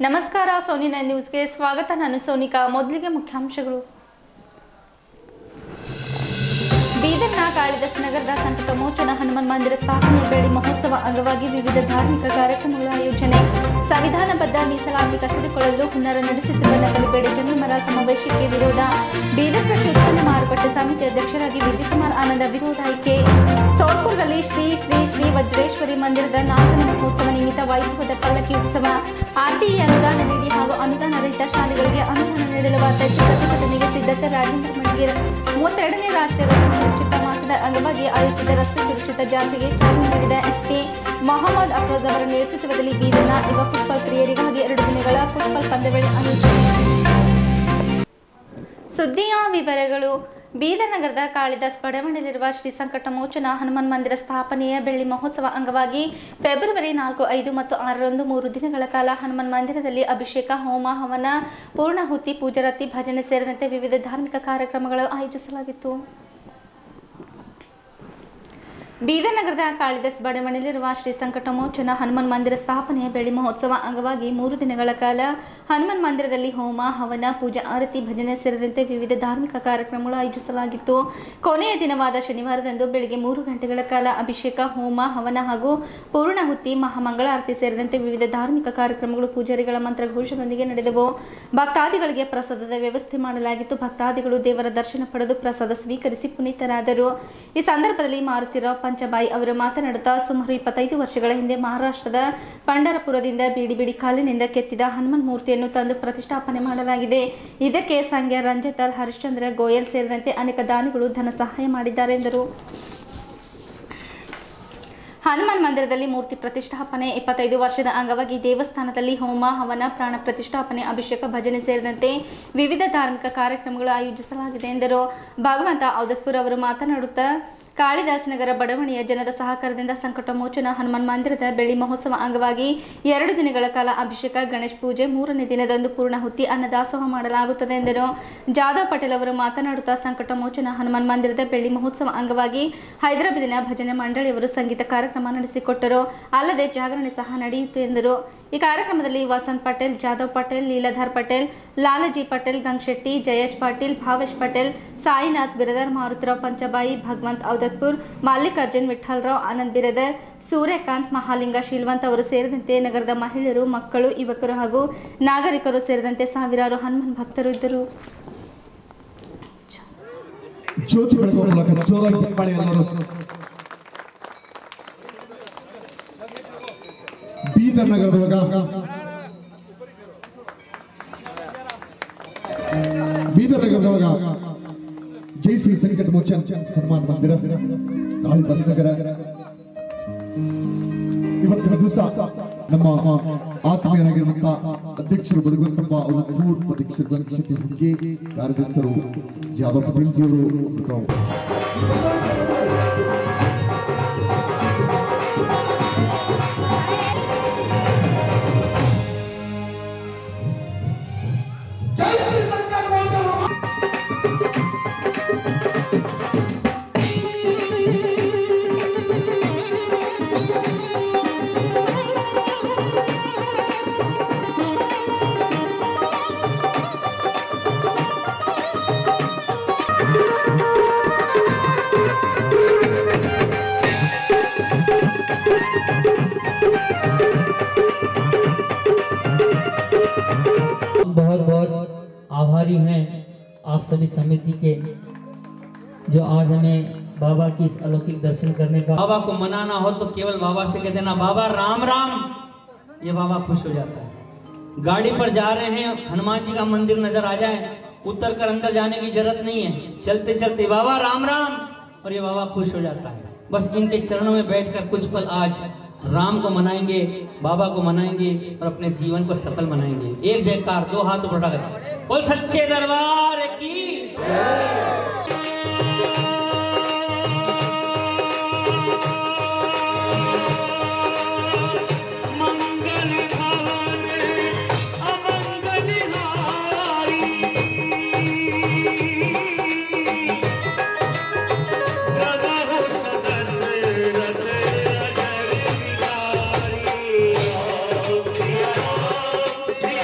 ನಮಸ್ಕಾರ ಸೋನಿನ ನ್ಯೂಸ್ಗೆ ಸ್ವಾಗತ ನಾನು ಸೋನಿಕಾ ಮೊದಲಿಗೆ ಮುಖ್ಯಾಂಶಗಳು ಬೀದರ್ನ ಕಾಳಿದಾಸ್ ನಗರದ ಸಂಕಟ ಮೋಚನ ಹನುಮಾನ್ ಮಂದಿರ ಸ್ಥಾಪನೆಯ ಬೆಳ್ಳಿ ಮಹೋತ್ಸವ ಅಂಗವಾಗಿ ವಿವಿಧ ಧಾರ್ಮಿಕ ಕಾರ್ಯಕ್ರಮಗಳ ಆಯೋಜನೆ ಸಂವಿಧಾನಬದ್ಧ ಮೀಸಲಾತಿ ಕಸಿದುಕೊಳ್ಳಲು ಹುನ್ನಾರ ನಡೆಸುತ್ತಿರುವ ನಗರಪೇಟೆ ಜಮೀಮರ ಸಮಾವೇಶಕ್ಕೆ ವಿರೋಧ ಬೀದರ್ ಕೃಷಿ ಉತ್ಪನ್ನ ಮಾರುಕಟ್ಟೆ ಸಮಿತಿ ಅಧ್ಯಕ್ಷರಾಗಿ ವಿಜಯಕುಮಾರ್ ಆನಂದ ವಿರೋಧ ಆಯ್ಕೆ ಸೌರ್ಪುರದಲ್ಲಿ ಶ್ರೀ ಶ್ರೀ ಶ್ರೀ ವಜ್ರೇಶ್ವರಿ ಮಂದಿರದ ನಾಲ್ಕನೇ ಮಹೋತ್ಸವ ನಿಮಿತ್ತ ವೈಭವದ ಪಲ್ಲಕ್ಕಿ ಉತ್ಸವ ಆರ್ಟಿಇ ಅನುದಾನ ನೀಡಿ ಹಾಗೂ ಅನುದಾನ ರಹಿತ ಶಾಲೆಗಳಿಗೆ ಅನುದಾನ ನೀಡಲು ಒತ್ತಾಯಿಸಿ ಪ್ರತಿಭಟನೆಗೆ ಸಿದ್ಧತೆ ರಾಜೇಂದ್ರ ಮಣಗೇರ್ ಮೂವತ್ತೆರಡನೇ ರಾಷ್ಟ್ರೀಯ ರಸ್ತೆ ಸುರಕ್ಷಿತ ಮಾಸದ ಅಂಗವಾಗಿ ಆಯೋಜಿಸಿದ ರಸ್ತೆ ಸುರಕ್ಷಿತ ಜಾಥೆಗೆ ಚಾಲನೆ ನೀಡಿದ ಎಸ್ಪಿ ಮೊಹಮ್ಮದ್ ಅಫ್ರೋಜ್ ಅವರ ನೇತೃತ್ವದಲ್ಲಿ ಬೀದರ್ನ ಯುವ ಫುಟ್ಬಾಲ್ ಪ್ರಿಯರಿಗಾಗಿ ಎರಡು ದಿನಗಳ ಫುಟ್ಬಾಲ್ ಪಂದ್ಯಾವಳಿ ಆಯೋಜನೆ ಸುದ್ದಿಯ ವಿವರಗಳು ಬೀದರ್ ನಗರದ ಕಾಳಿದಾಸ್ ಬಡಾವಣೆಯಲ್ಲಿರುವ ಶ್ರೀ ಸಂಕಟ ಮೋಚನ ಹನುಮಾನ್ ಮಂದಿರ ಸ್ಥಾಪನೆಯ ಬೆಳ್ಳಿ ಮಹೋತ್ಸವ ಅಂಗವಾಗಿ ಫೆಬ್ರವರಿ ನಾಲ್ಕು ಐದು ಮತ್ತು ಆರರಂದು ಮೂರು ದಿನಗಳ ಕಾಲ ಹನುಮಾನ್ ಮಂದಿರದಲ್ಲಿ ಅಭಿಷೇಕ ಹೋಮ ಹವನ ಪೂರ್ಣಹುತಿ ಪೂಜಾರತಿ ಭಜನೆ ಸೇರಿದಂತೆ ವಿವಿಧ ಧಾರ್ಮಿಕ ಕಾರ್ಯಕ್ರಮಗಳು ಆಯೋಜಿಸಲಾಗಿತ್ತು ಬೀದರ್ ನಗರದ ಕಾಳಿದಾಸ್ ಬಡಾವಣೆಯಲ್ಲಿರುವ ಶ್ರೀ ಸಂಕಟಮೋಚನ ಹನುಮಾನ್ ಮಂದಿರ ಸ್ಥಾಪನೆಯ ಬೆಳ್ಳಿ ಮಹೋತ್ಸವ ಅಂಗವಾಗಿ ಮೂರು ದಿನಗಳ ಕಾಲ ಹನುಮಾನ್ ಮಂದಿರದಲ್ಲಿ ಹೋಮ ಹವನ ಪೂಜಾ ಆರತಿ ಭಜನೆ ಸೇರಿದಂತೆ ವಿವಿಧ ಧಾರ್ಮಿಕ ಕಾರ್ಯಕ್ರಮಗಳು ಆಯೋಜಿಸಲಾಗಿತ್ತು ಕೊನೆಯ ದಿನವಾದ ಶನಿವಾರದಂದು ಬೆಳಗ್ಗೆ ಮೂರು ಗಂಟೆಗಳ ಕಾಲ ಅಭಿಷೇಕ ಹೋಮ ಹವನ ಹಾಗೂ ಪೂರ್ಣಹುತಿ ಮಹಾಮಂಗಳಾರತಿ ಸೇರಿದಂತೆ ವಿವಿಧ ಧಾರ್ಮಿಕ ಕಾರ್ಯಕ್ರಮಗಳು ಪೂಜಾರಿಗಳ ಮಂತ್ರಘೋಷದೊಂದಿಗೆ ನಡೆದವು ಭಕ್ತಾದಿಗಳಿಗೆ ಪ್ರಸಾದದ ವ್ಯವಸ್ಥೆ ಮಾಡಲಾಗಿತ್ತು ಭಕ್ತಾದಿಗಳು ದೇವರ ದರ್ಶನ ಪಡೆದು ಪ್ರಸಾದ ಸ್ವೀಕರಿಸಿ ಪುನೀತರಾದರು ಈ ಸಂದರ್ಭದಲ್ಲಿ ಮಾರುತಿರಾವ್ ಪಂಚಬಾಯಿ ಅವರು ಮಾತನಾಡುತ್ತಾ ಸುಮಾರು ಇಪ್ಪತ್ತೈದು ವರ್ಷಗಳ ಹಿಂದೆ ಮಹಾರಾಷ್ಟ್ರದ ಪಂಡರಪುರದಿಂದ ಬಿಡಿ ಬಿಡಿ ಕಾಲಿನಿಂದ ಕೆತ್ತಿದ ಹನುಮನ್ ಮೂರ್ತಿಯನ್ನು ತಂದು ಪ್ರತಿಷ್ಠಾಪನೆ ಮಾಡಲಾಗಿದೆ ಇದಕ್ಕೆ ಸಂಘ ರಂಜಿತರ್ ಹರಿಶ್ಚಂದ್ರ ಗೋಯಲ್ ಸೇರಿದಂತೆ ಅನೇಕ ದಾನಿಗಳು ಧನ ಸಹಾಯ ಮಾಡಿದ್ದಾರೆ ಎಂದರು ಹನುಮಾನ್ ಮಂದಿರದಲ್ಲಿ ಮೂರ್ತಿ ಪ್ರತಿಷ್ಠಾಪನೆ ಇಪ್ಪತ್ತೈದು ವರ್ಷದ ಅಂಗವಾಗಿ ದೇವಸ್ಥಾನದಲ್ಲಿ ಹೋಮ ಹವನ ಪ್ರಾಣ ಪ್ರತಿಷ್ಠಾಪನೆ ಅಭಿಷೇಕ ಭಜನೆ ಸೇರಿದಂತೆ ವಿವಿಧ ಧಾರ್ಮಿಕ ಕಾರ್ಯಕ್ರಮಗಳು ಆಯೋಜಿಸಲಾಗಿದೆ ಎಂದರು ಭಗವಂತ ಔದತ್ಪುರ್ ಅವರು ಮಾತನಾಡುತ್ತಾ ಕಾಳಿದಾಸ್ ನಗರ ಬಡಾವಣೆಯ ಜನರ ಸಹಕಾರದಿಂದ ಸಂಕಟ ಮೋಚನ ಹನುಮಾನ್ ಮಂದಿರದ ಬೆಳ್ಳಿ ಮಹೋತ್ಸವ ಅಂಗವಾಗಿ ಎರಡು ದಿನಗಳ ಕಾಲ ಅಭಿಷೇಕ ಗಣೇಶ್ ಪೂಜೆ ಮೂರನೇ ದಿನದಂದು ಪೂರ್ಣಹುತಿ ಅನ್ನದಾಸೋಹ ಮಾಡಲಾಗುತ್ತದೆ ಎಂದರು ಜಾಧವ್ ಪಟೇಲ್ ಅವರು ಮಾತನಾಡುತ್ತಾ ಸಂಕಟ ಮೋಚನ ಹನುಮಾನ್ ಮಂದಿರದ ಬೆಳ್ಳಿ ಮಹೋತ್ಸವ ಅಂಗವಾಗಿ ಹೈದರಾಬಾದಿನ ಭಜನೆ ಮಂಡಳಿಯವರು ಸಂಗೀತ ಕಾರ್ಯಕ್ರಮ ನಡೆಸಿಕೊಟ್ಟರು ಅಲ್ಲದೆ ಜಾಗರಣೆ ಸಹ ನಡೆಯಿತು ಎಂದರು ಈ ಕಾರ್ಯಕ್ರಮದಲ್ಲಿ ವಸಂತ್ ಪಟೇಲ್ ಜಾಧವ್ ಪಟೇಲ್ ಲೀಲಾಧರ್ ಪಟೇಲ್ ಲಾಲಾಜಿ ಪಟೇಲ್ ಗಂಗಶೆಟ್ಟಿ ಜಯೇಶ್ ಪಾಟೀಲ್ ಭಾವೇಶ್ ಪಟೇಲ್ ಸಾಯಿನಾಥ್ ಬಿರದರ್ ಮಾರುತಿರಾವ್ ಪಂಚಬಾಯಿ ಭಗವಂತ್ ಔದತ್ಪುರ್ ಮಲ್ಲಿಕಾರ್ಜುನ್ ವಿಠಲ್ರಾವ್ ಆನಂದ್ ಬಿರದರ್ ಸೂರ್ಯಕಾಂತ್ ಮಹಾಲಿಂಗ ಶೀಲ್ವಂತ್ ಅವರು ಸೇರಿದಂತೆ ನಗರದ ಮಹಿಳೆಯರು ಮಕ್ಕಳು ಯುವಕರು ಹಾಗೂ ನಾಗರಿಕರು ಸೇರಿದಂತೆ ಸಾವಿರಾರು ಹನುಮಾನ್ ಭಕ್ತರು ಇದ್ದರು ಜ್ಯೋತಿ ಬೆಳಗುವ ಮೂಲಕ ಜೋರಾಗಿ ಚಪ್ಪಾಳೆ ಎಲ್ಲರೂ ಬೀದರ್ ನಗರದೊಳಗ ಬೀದರ್ ನಗರದೊಳಗ ಜೈ ಶ್ರೀ ಸಂಕಟ ಮೋಚನ್ ಹನುಮಾನ್ ಮಂದಿರ ಕಾಳಿದಾಸ್ ನಗರ ಇವತ್ತಿನ ದಿವಸ ನಮ್ಮ ಆತ್ಮೀಯರಾಗಿರುವಂತ ಅಧ್ಯಕ್ಷರು ಬಡಗುಂತಪ್ಪ ಅವರು ಪೂರ್ವ ಅಧ್ಯಕ್ಷರು ಗಣೇಶೆಟ್ಟಿ ಹುಡುಗಿ ಕಾರ್ಯದರ್ಶರು ಜಾಧವ್ ಪಟೇಲ್ ಜಿಯವರು हम बहुत बहुत आभारी हैं आप सभी समिति के जो आज हमें बाबा की इस अलौकिक दर्शन करने का बाबा को मनाना हो तो केवल बाबा से कह देना बाबा राम राम ये बाबा खुश हो जाता है गाड़ी पर जा रहे हैं हनुमान जी का मंदिर नजर आ जाए उतर कर अंदर जाने की जरूरत नहीं है चलते चलते बाबा राम राम और ये बाबा खुश हो जाता है बस इनके चरणों में बैठकर कुछ पल आज राम को मनाएंगे बाबा को मनाएंगे और अपने जीवन को सफल बनाएंगे एक जयकार दो हाथ उठाकर बोल सच्चे दरबार की सदस्य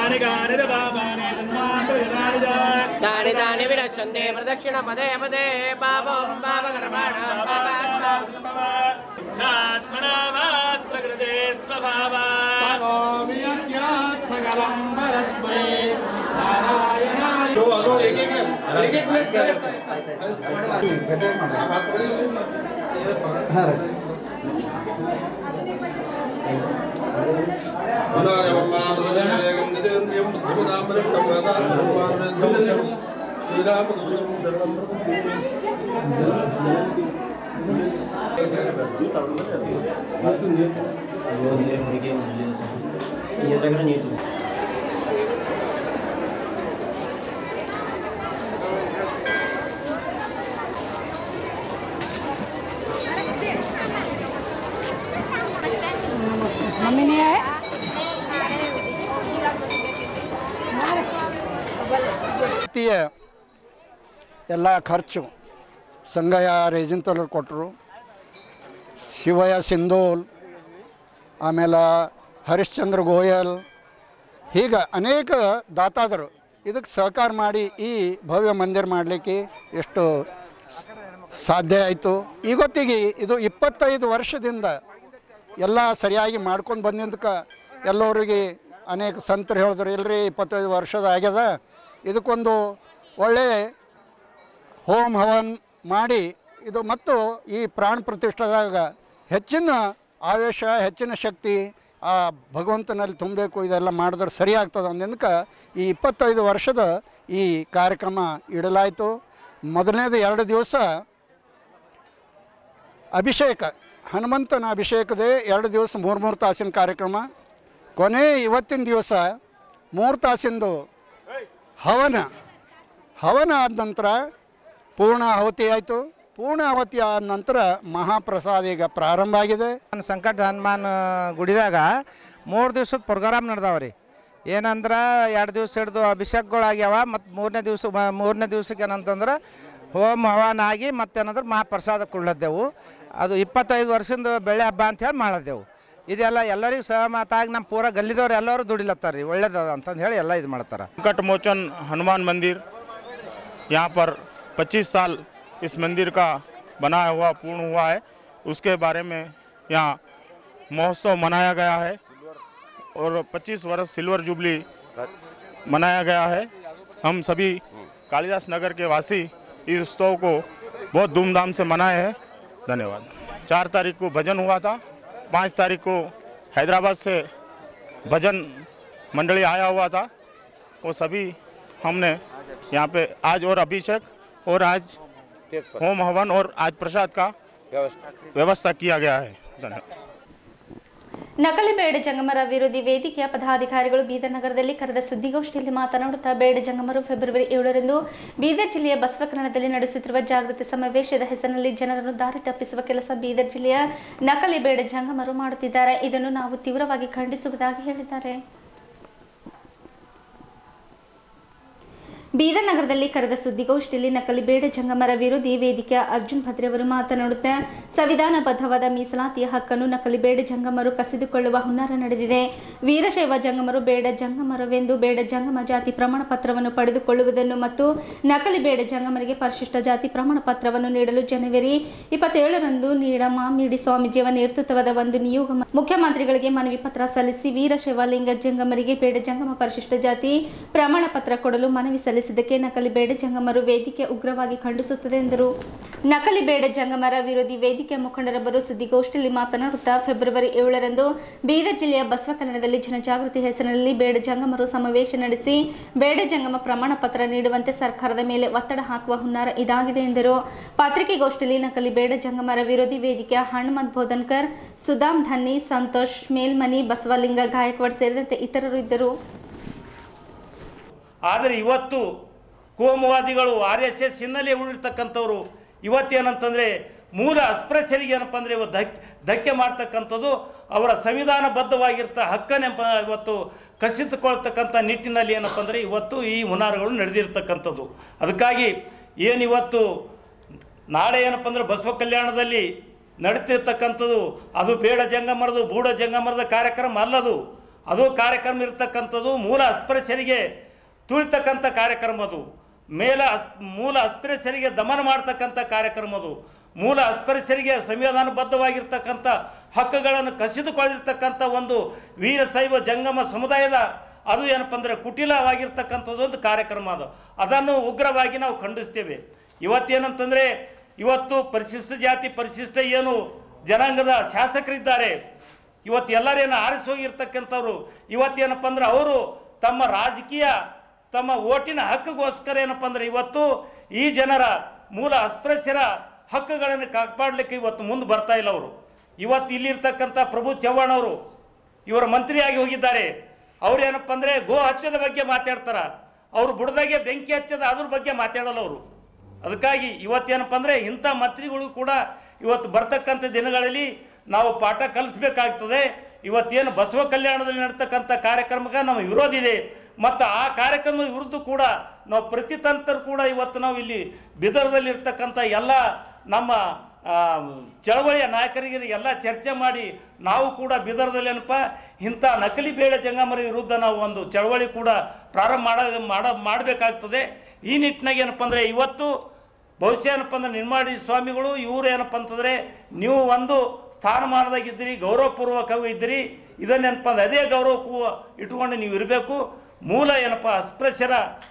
दानि दानि विनश्यन्ते प्रदक्षिणपदे पदे पापं पापकर्माणां पापात्मा मम्मी नहीं आए ರೀತಿಯ ಎಲ್ಲ ಖರ್ಚು ಸಂಗಯ್ಯ ರೇಜಿಂತಲರು ಕೊಟ್ಟರು ಶಿವಯ್ಯ ಸಿಂಧೋಲ್ ಆಮೇಲೆ ಹರಿಶ್ಚಂದ್ರ ಗೋಯಲ್ ಹೀಗೆ ಅನೇಕ ದಾತಾದರು ಇದಕ್ಕೆ ಸಹಕಾರ ಮಾಡಿ ಈ ಭವ್ಯ ಮಂದಿರ ಮಾಡಲಿಕ್ಕೆ ಎಷ್ಟು ಸ್- ಸಾಧ್ಯ ಆಯಿತು ಇವತ್ತಿಗೆ ಇದು ಇಪ್ಪತ್ತೈದು ವರ್ಷದಿಂದ ಎಲ್ಲ ಸರಿಯಾಗಿ ಮಾಡ್ಕೊಂಡು ಬಂದಿದ್ದಕ್ಕೆ ಎಲ್ಲರಿಗೆ ಅನೇಕ ಸಂತರು ಹೇಳಿದ್ರು ಇಲ್ರಿ ಇಪ್ಪತ್ತೈದು ವರ್ಷದ ಆಗ್ಯದ ಇದಕ್ಕೊಂದು ಒಳ್ಳೆಯ ಹೋಮ್ ಹವನ್ ಮಾಡಿ ಇದು ಮತ್ತು ಈ ಪ್ರಾಣ ಪ್ರತಿಷ್ಠೆದಾಗ ಹೆಚ್ಚಿನ ಆವೇಶ ಹೆಚ್ಚಿನ ಶಕ್ತಿ ಆ ಭಗವಂತನಲ್ಲಿ ತುಂಬಬೇಕು ಇದೆಲ್ಲ ಮಾಡಿದ್ರೆ ಸರಿ ಆಗ್ತದೆ ಅಂದಿದ್ದಕ್ಕೆ ಈ ಇಪ್ಪತ್ತೈದು ವರ್ಷದ ಈ ಕಾರ್ಯಕ್ರಮ ಇಡಲಾಯಿತು ಮೊದಲನೇದು ಎರಡು ದಿವಸ ಅಭಿಷೇಕ ಹನುಮಂತನ ಅಭಿಷೇಕದೇ ಎರಡು ದಿವಸ ಮೂರು ಮೂರು ತಾಸಿನ ಕಾರ್ಯಕ್ರಮ ಕೊನೆ ಇವತ್ತಿನ ದಿವಸ ಮೂರು ತಾಸಿಂದು ಹವನ ಹವನ ಆದ ನಂತರ ಪೂರ್ಣ ಆಹುತಿ ಆಯಿತು ಪೂರ್ಣ ಆಹುತಿ ಆದ ನಂತರ ಮಹಾಪ್ರಸಾದ ಈಗ ಪ್ರಾರಂಭ ಆಗಿದೆ ನಾನು ಸಂಕಟ ಹನುಮಾನ್ ಗುಡಿದಾಗ ಮೂರು ದಿವ್ಸದ ಪ್ರೋಗ್ರಾಮ್ ನಡೆದಾವ ರೀ ಏನಂದ್ರೆ ಎರಡು ದಿವ್ಸ ಹಿಡ್ದು ಅಭಿಷೇಕಗಳಾಗ್ಯಾವ ಮತ್ತು ಮೂರನೇ ದಿವ್ಸ ಮ- ಮೂರನೇ ದಿವ್ಸಕ್ಕೆ ಏನಂತಂದ್ರೆ ಹೋಮ ಹವನ ಆಗಿ ಮತ್ತೇನಂದ್ರೆ ಮಹಾಪ್ರಸಾದ ಕೊಡ್ಲದ್ದೇವು ಅದು ಇಪ್ಪತ್ತೈದು ವರ್ಷದಿಂದ ಬೆಳೆ ಹಬ್ಬ ಅಂತೇಳಿ ಮಾಡದ್ದೇವು ಇದೆಲ್ಲ ಎಲ್ಲರಿಗೂ ಸಹಮತಾಗಿ ನಮ್ಮ ಪೂರ ಗಲ್ಲಿದವ್ರು ಎಲ್ಲರೂ ದುಡಿಲತ್ತಾರ ರೀ ಒಳ್ಳೇದದ ಅಂತಂದು ಹೇಳಿ ಎಲ್ಲ ಇದು ಮಾಡ್ತಾರೆ संकट मोचन हनुमान मंदिर यहाँ पर 25 साल इस मंदिर का बनाया हुआ पूर्ण हुआ है उसके बारे में यहाँ महोत्सव मनाया गया है और 25 वर्ष सिल्वर जुबली मनाया गया है हम सभी कालिदास नगर के वासी इस उत्सव को बहुत धूमधाम से मनाए हैं धन्यवाद चार तारीख को भजन हुआ था पाँच तारीख को हैदराबाद से भजन मंडली आया हुआ था वो सभी हमने यहाँ पे आज और अभिषेक और आज होम हवन और आज प्रसाद का व्यवस्था किया गया है धन्यवाद ನಕಲಿ ಬೇಡ ಜಂಗಮರ ವಿರೋಧಿ ವೇದಿಕೆಯ ಪದಾಧಿಕಾರಿಗಳು ಬೀದರ್ ನಗರದಲ್ಲಿ ಕರೆದ ಸುದ್ದಿಗೋಷ್ಠಿಯಲ್ಲಿ ಮಾತನಾಡುತ್ತಾ ಬೇಡ ಜಂಗಮರು ಫೆಬ್ರವರಿ ಏಳರಂದು ಬೀದರ್ ಜಿಲ್ಲೆಯ ಬಸವಕರಣದಲ್ಲಿ ನಡೆಸುತ್ತಿರುವ ಜಾಗೃತಿ ಸಮಾವೇಶದ ಹೆಸರಿನಲ್ಲಿ ಜನರನ್ನು ದಾರಿ ತಪ್ಪಿಸುವ ಕೆಲಸ ಬೀದರ್ ಜಿಲ್ಲೆಯ ನಕಲಿ ಬೇಡ ಜಂಗಮರು ಮಾಡುತ್ತಿದ್ದಾರೆ ಇದನ್ನು ನಾವು ತೀವ್ರವಾಗಿ ಖಂಡಿಸುವುದಾಗಿ ಹೇಳಿದ್ದಾರೆ ಬೀದರ್ ನಗರದಲ್ಲಿ ಕರೆದ ಸುದ್ದಿಗೋಷ್ಠಿಯಲ್ಲಿ ನಕಲಿ ಬೇಡ ಜಂಗಮರ ವಿರೋಧಿ ವೇದಿಕೆಯ ಅರ್ಜುನ್ ಭದ್ರೆ ಅವರು ಮಾತನಾಡುತ್ತಾ ಸಂವಿಧಾನಬದ್ಧವಾದ ಮೀಸಲಾತಿಯ ಹಕ್ಕನ್ನು ನಕಲಿ ಬೇಡ ಜಂಗಮರು ಕಸಿದುಕೊಳ್ಳುವ ಹುನ್ನಾರ ನಡೆದಿದೆ ವೀರಶೈವ ಜಂಗಮರು ಬೇಡ ಜಂಗಮರವೆಂದು ಬೇಡ ಜಂಗಮ ಜಾತಿ ಪ್ರಮಾಣ ಪತ್ರವನ್ನು ಪಡೆದುಕೊಳ್ಳುವುದನ್ನು ಮತ್ತು ನಕಲಿ ಬೇಡ ಜಂಗಮರಿಗೆ ಪರಿಶಿಷ್ಟ ಜಾತಿ ಪ್ರಮಾಣ ಪತ್ರವನ್ನು ನೀಡಲು ಜನವರಿ ಇಪ್ಪತ್ತೇಳರಂದು ನೀಡಮಾಮಿಡಿ ಸ್ವಾಮೀಜಿಯವರ ನೇತೃತ್ವದ ಒಂದು ನಿಯೋಗ ಮ- ಮುಖ್ಯಮಂತ್ರಿಗಳಿಗೆ ಮನವಿ ಪತ್ರ ಸಲ್ಲಿಸಿ ವೀರಶೈವ ಲಿಂಗ ಜಂಗಮರಿಗೆ ಬೇಡ ಜಂಗಮ ಪರಿಶಿಷ್ಟ ಜಾತಿ ಪ್ರಮಾಣ ಪತ್ರ ಕೊಡಲು ಮನವಿ ಸಲ್ಲಿಸಿದ್ದಕ್ಕೆ ನಕಲಿ ಬೇಡ ಜಂಗಮರು ವೇದಿಕೆ ಉಗ್ರವಾಗಿ ಖಂಡಿಸುತ್ತದೆ ಎಂದರು ನಕಲಿ ಬೇಡ ಜಂಗಮರ ವಿರೋಧಿ ವೇದಿಕೆ ಮುಖಂಡರೊಬ್ಬರು ಸುದ್ದಿಗೋಷ್ಠಿಯಲ್ಲಿ ಮಾತನಾಡುತ್ತಾ ಫೆಬ್ರವರಿ ಏಳರಂದು ಬೀದರ್ ಜಿಲ್ಲೆಯ ಬಸವಕಲ್ಯಾಣದಲ್ಲಿ ಜನಜಾಗೃತಿ ಹೆಸರಿನಲ್ಲಿ ಬೇಡ ಜಂಗಮರು ಸಮಾವೇಶ ನಡೆಸಿ ಬೇಡ ಜಂಗಮ ಪ್ರಮಾಣ ಪತ್ರ ನೀಡುವಂತೆ ಸರ್ಕಾರದ ಮೇಲೆ ಒತ್ತಡ ಹಾಕುವ ಹುನ್ನಾರ ಇದಾಗಿದೆ ಎಂದರು ಪತ್ರಿಕೆಗೋಷ್ಠಿಯಲ್ಲಿ ನಕಲಿ ಬೇಡ ಜಂಗಮರ ವಿರೋಧಿ ವೇದಿಕೆಯ ಹನುಮಂತ್ ಬೋಧನ್ಕರ್ ಸುಧಾಮ್ ಧನ್ನಿ ಸಂತೋಷ್ ಮೇಲ್ಮನಿ ಬಸವಲಿಂಗ ಗಾಯಕ್ವಾಡ್ ಸೇರಿದಂತೆ ಇತರರು ಇದ್ದರು ಆದರೆ ಇವತ್ತು ಕೋಮುವಾದಿಗಳು ಆರ್ ಎಸ್ ಎಸ್ ಹಿನ್ನೆಲೆ ಉಳಿರ್ತಕ್ಕಂಥವ್ರು ಇವತ್ತೇನಂತಂದರೆ ಮೂಲ ಅಸ್ಪೃಶ್ಯರಿಗೆ ಏನಪ್ಪ ಅಂದರೆ ಇವತ್ತು ಧಕ್ಕೆ ಧಕ್ಕೆ ಮಾಡ್ತಕ್ಕಂಥದ್ದು ಅವರ ಸಂವಿಧಾನಬದ್ಧವಾಗಿರ್ತ ಹಕ್ಕನ್ನೆಂಪ ಇವತ್ತು ಕಸಿದುಕೊಳ್ತಕ್ಕಂಥ ನಿಟ್ಟಿನಲ್ಲಿ ಏನಪ್ಪ ಅಂದರೆ ಇವತ್ತು ಈ ಹುನಾರಗಳು ನಡೆದಿರ್ತಕ್ಕಂಥದ್ದು ಅದಕ್ಕಾಗಿ ಏನಿವತ್ತು ನಾಳೆ ಏನಪ್ಪ ಅಂದರೆ ಬಸವ ಕಲ್ಯಾಣದಲ್ಲಿ ನಡೀತಿರ್ತಕ್ಕಂಥದ್ದು ಅದು ಬೇಡ ಜಂಗಮರದು ಬೂಡ ಜಂಗಮರದ ಕಾರ್ಯಕ್ರಮ ಅಲ್ಲದು ಅದು ಕಾರ್ಯಕ್ರಮ ಇರ್ತಕ್ಕಂಥದ್ದು ಮೂಲ ಅಸ್ಪೃಶ್ಯರಿಗೆ ತುಳಿತಕ್ಕಂಥ ಕಾರ್ಯಕ್ರಮ ಅದು ಮೇಲ ಅಸ್ ಮೂಲ ಅಸ್ಪೃಶ್ಯರಿಗೆ ದಮನ ಮಾಡ್ತಕ್ಕಂಥ ಕಾರ್ಯಕ್ರಮ ಅದು ಮೂಲ ಅಸ್ಪೃಶ್ಯರಿಗೆ ಸಂವಿಧಾನಬದ್ಧವಾಗಿರ್ತಕ್ಕಂಥ ಹಕ್ಕುಗಳನ್ನು ಕಸಿದುಕೊಳ್ಳಿರ್ತಕ್ಕಂಥ ಒಂದು ವೀರಶೈವ ಜಂಗಮ ಸಮುದಾಯದ ಅದು ಏನಪ್ಪ ಅಂದರೆ ಕುಟಿಲವಾಗಿರ್ತಕ್ಕಂಥದ್ದೊಂದು ಕಾರ್ಯಕ್ರಮ ಅದು ಅದನ್ನು ಉಗ್ರವಾಗಿ ನಾವು ಖಂಡಿಸ್ತೇವೆ ಇವತ್ತೇನಂತಂದರೆ ಇವತ್ತು ಪರಿಶಿಷ್ಟ ಜಾತಿ ಪರಿಶಿಷ್ಟ ಏನು ಜನಾಂಗದ ಶಾಸಕರಿದ್ದಾರೆ ಇವತ್ತು ಎಲ್ಲರೇನು ಆರಿಸಿ ಹೋಗಿರ್ತಕ್ಕಂಥವ್ರು ಇವತ್ತೇನಪ್ಪ ಅಂದ್ರೆ ಅವರು ತಮ್ಮ ರಾಜಕೀಯ ತಮ್ಮ ಓಟಿನ ಹಕ್ಕಿಗೋಸ್ಕರ ಏನಪ್ಪ ಅಂದ್ರೆ ಇವತ್ತು ಈ ಜನರ ಮೂಲ ಅಸ್ಪೃಶ್ಯರ ಹಕ್ಕುಗಳನ್ನು ಕಾಪಾಡಲಿಕ್ಕೆ ಇವತ್ತು ಮುಂದೆ ಬರ್ತಾ ಇಲ್ಲ ಅವರು ಇವತ್ತು ಇಲ್ಲಿರ್ತಕ್ಕಂಥ ಪ್ರಭು ಚವ್ಹಾಣ್ ಅವರು ಇವರ ಮಂತ್ರಿಯಾಗಿ ಹೋಗಿದ್ದಾರೆ ಅವ್ರು ಏನಪ್ಪ ಅಂದರೆ ಗೋ ಹತ್ಯದ ಬಗ್ಗೆ ಮಾತಾಡ್ತಾರ ಅವ್ರು ಬುಡದಾಗೆ ಬೆಂಕಿ ಹತ್ಯದ ಅದ್ರ ಬಗ್ಗೆ ಮಾತಾಡಲ್ಲ ಅವರು ಅದಕ್ಕಾಗಿ ಇವತ್ತೇನಪ್ಪ ಅಂದರೆ ಇಂಥ ಮಂತ್ರಿಗಳು ಕೂಡ ಇವತ್ತು ಬರ್ತಕ್ಕಂಥ ದಿನಗಳಲ್ಲಿ ನಾವು ಪಾಠ ಕಲಿಸ್ಬೇಕಾಗ್ತದೆ ಇವತ್ತೇನು ಬಸವ ಕಲ್ಯಾಣದಲ್ಲಿ ನಡ್ತಕ್ಕಂಥ ಕಾರ್ಯಕ್ರಮಕ್ಕೆ ನಮ್ಮ ವಿರೋಧ ಇದೆ ಮತ್ತು ಆ ಕಾರ್ಯಕ್ರಮದ ವಿರುದ್ಧ ಕೂಡ ನಾವು ಪ್ರತಿತಂತ್ರ ಕೂಡ ಇವತ್ತು ನಾವು ಇಲ್ಲಿ ಬಿದರದಲ್ಲಿ ಇರ್ತಕ್ಕಂಥ ಎಲ್ಲ ನಮ್ಮ ಆ, ಚಳವಳಿಯ ನಾಯಕರಿಗೆ ಎಲ್ಲ ಚರ್ಚೆ ಮಾಡಿ ನಾವು ಕೂಡ ಬಿದರದಲ್ಲಿ ಏನಪ್ಪ ಇಂಥ ನಕಲಿ ಬೇಳೆ ಜಂಗಮರ ವಿರುದ್ಧ ನಾವು ಒಂದು ಚಳವಳಿ ಕೂಡ ಪ್ರಾರಂಭ ಮಾಡ ಮಾಡ ಮಾಡಬೇಕಾಗ್ತದೆ ಈ ನಿಟ್ಟಿನಾಗ ಏನಪ್ಪ ಅಂದರೆ ಇವತ್ತು ಬಹುಶಃ ಏನಪ್ಪ ಅಂದ್ರೆ ನಿರ್ಮಾಡಿ ಸ್ವಾಮಿಗಳು ಇವರು ಏನಪ್ಪ ಅಂತಂದರೆ ನೀವು ಒಂದು ಸ್ಥಾನಮಾನದಾಗಿದ್ದೀರಿ ಗೌರವಪೂರ್ವಕವಾಗಿ ಇದ್ದೀರಿ ಇದನ್ನೇನಪ್ಪ ಅಂದ್ರೆ ಅದೇ ಗೌರವಕ್ಕೂ ಇಟ್ಕೊಂಡು ನೀವು ಇರಬೇಕು ಮೂಲ ಏನಪ್ಪ ಅಸ್ಪೃಶ್ಯರ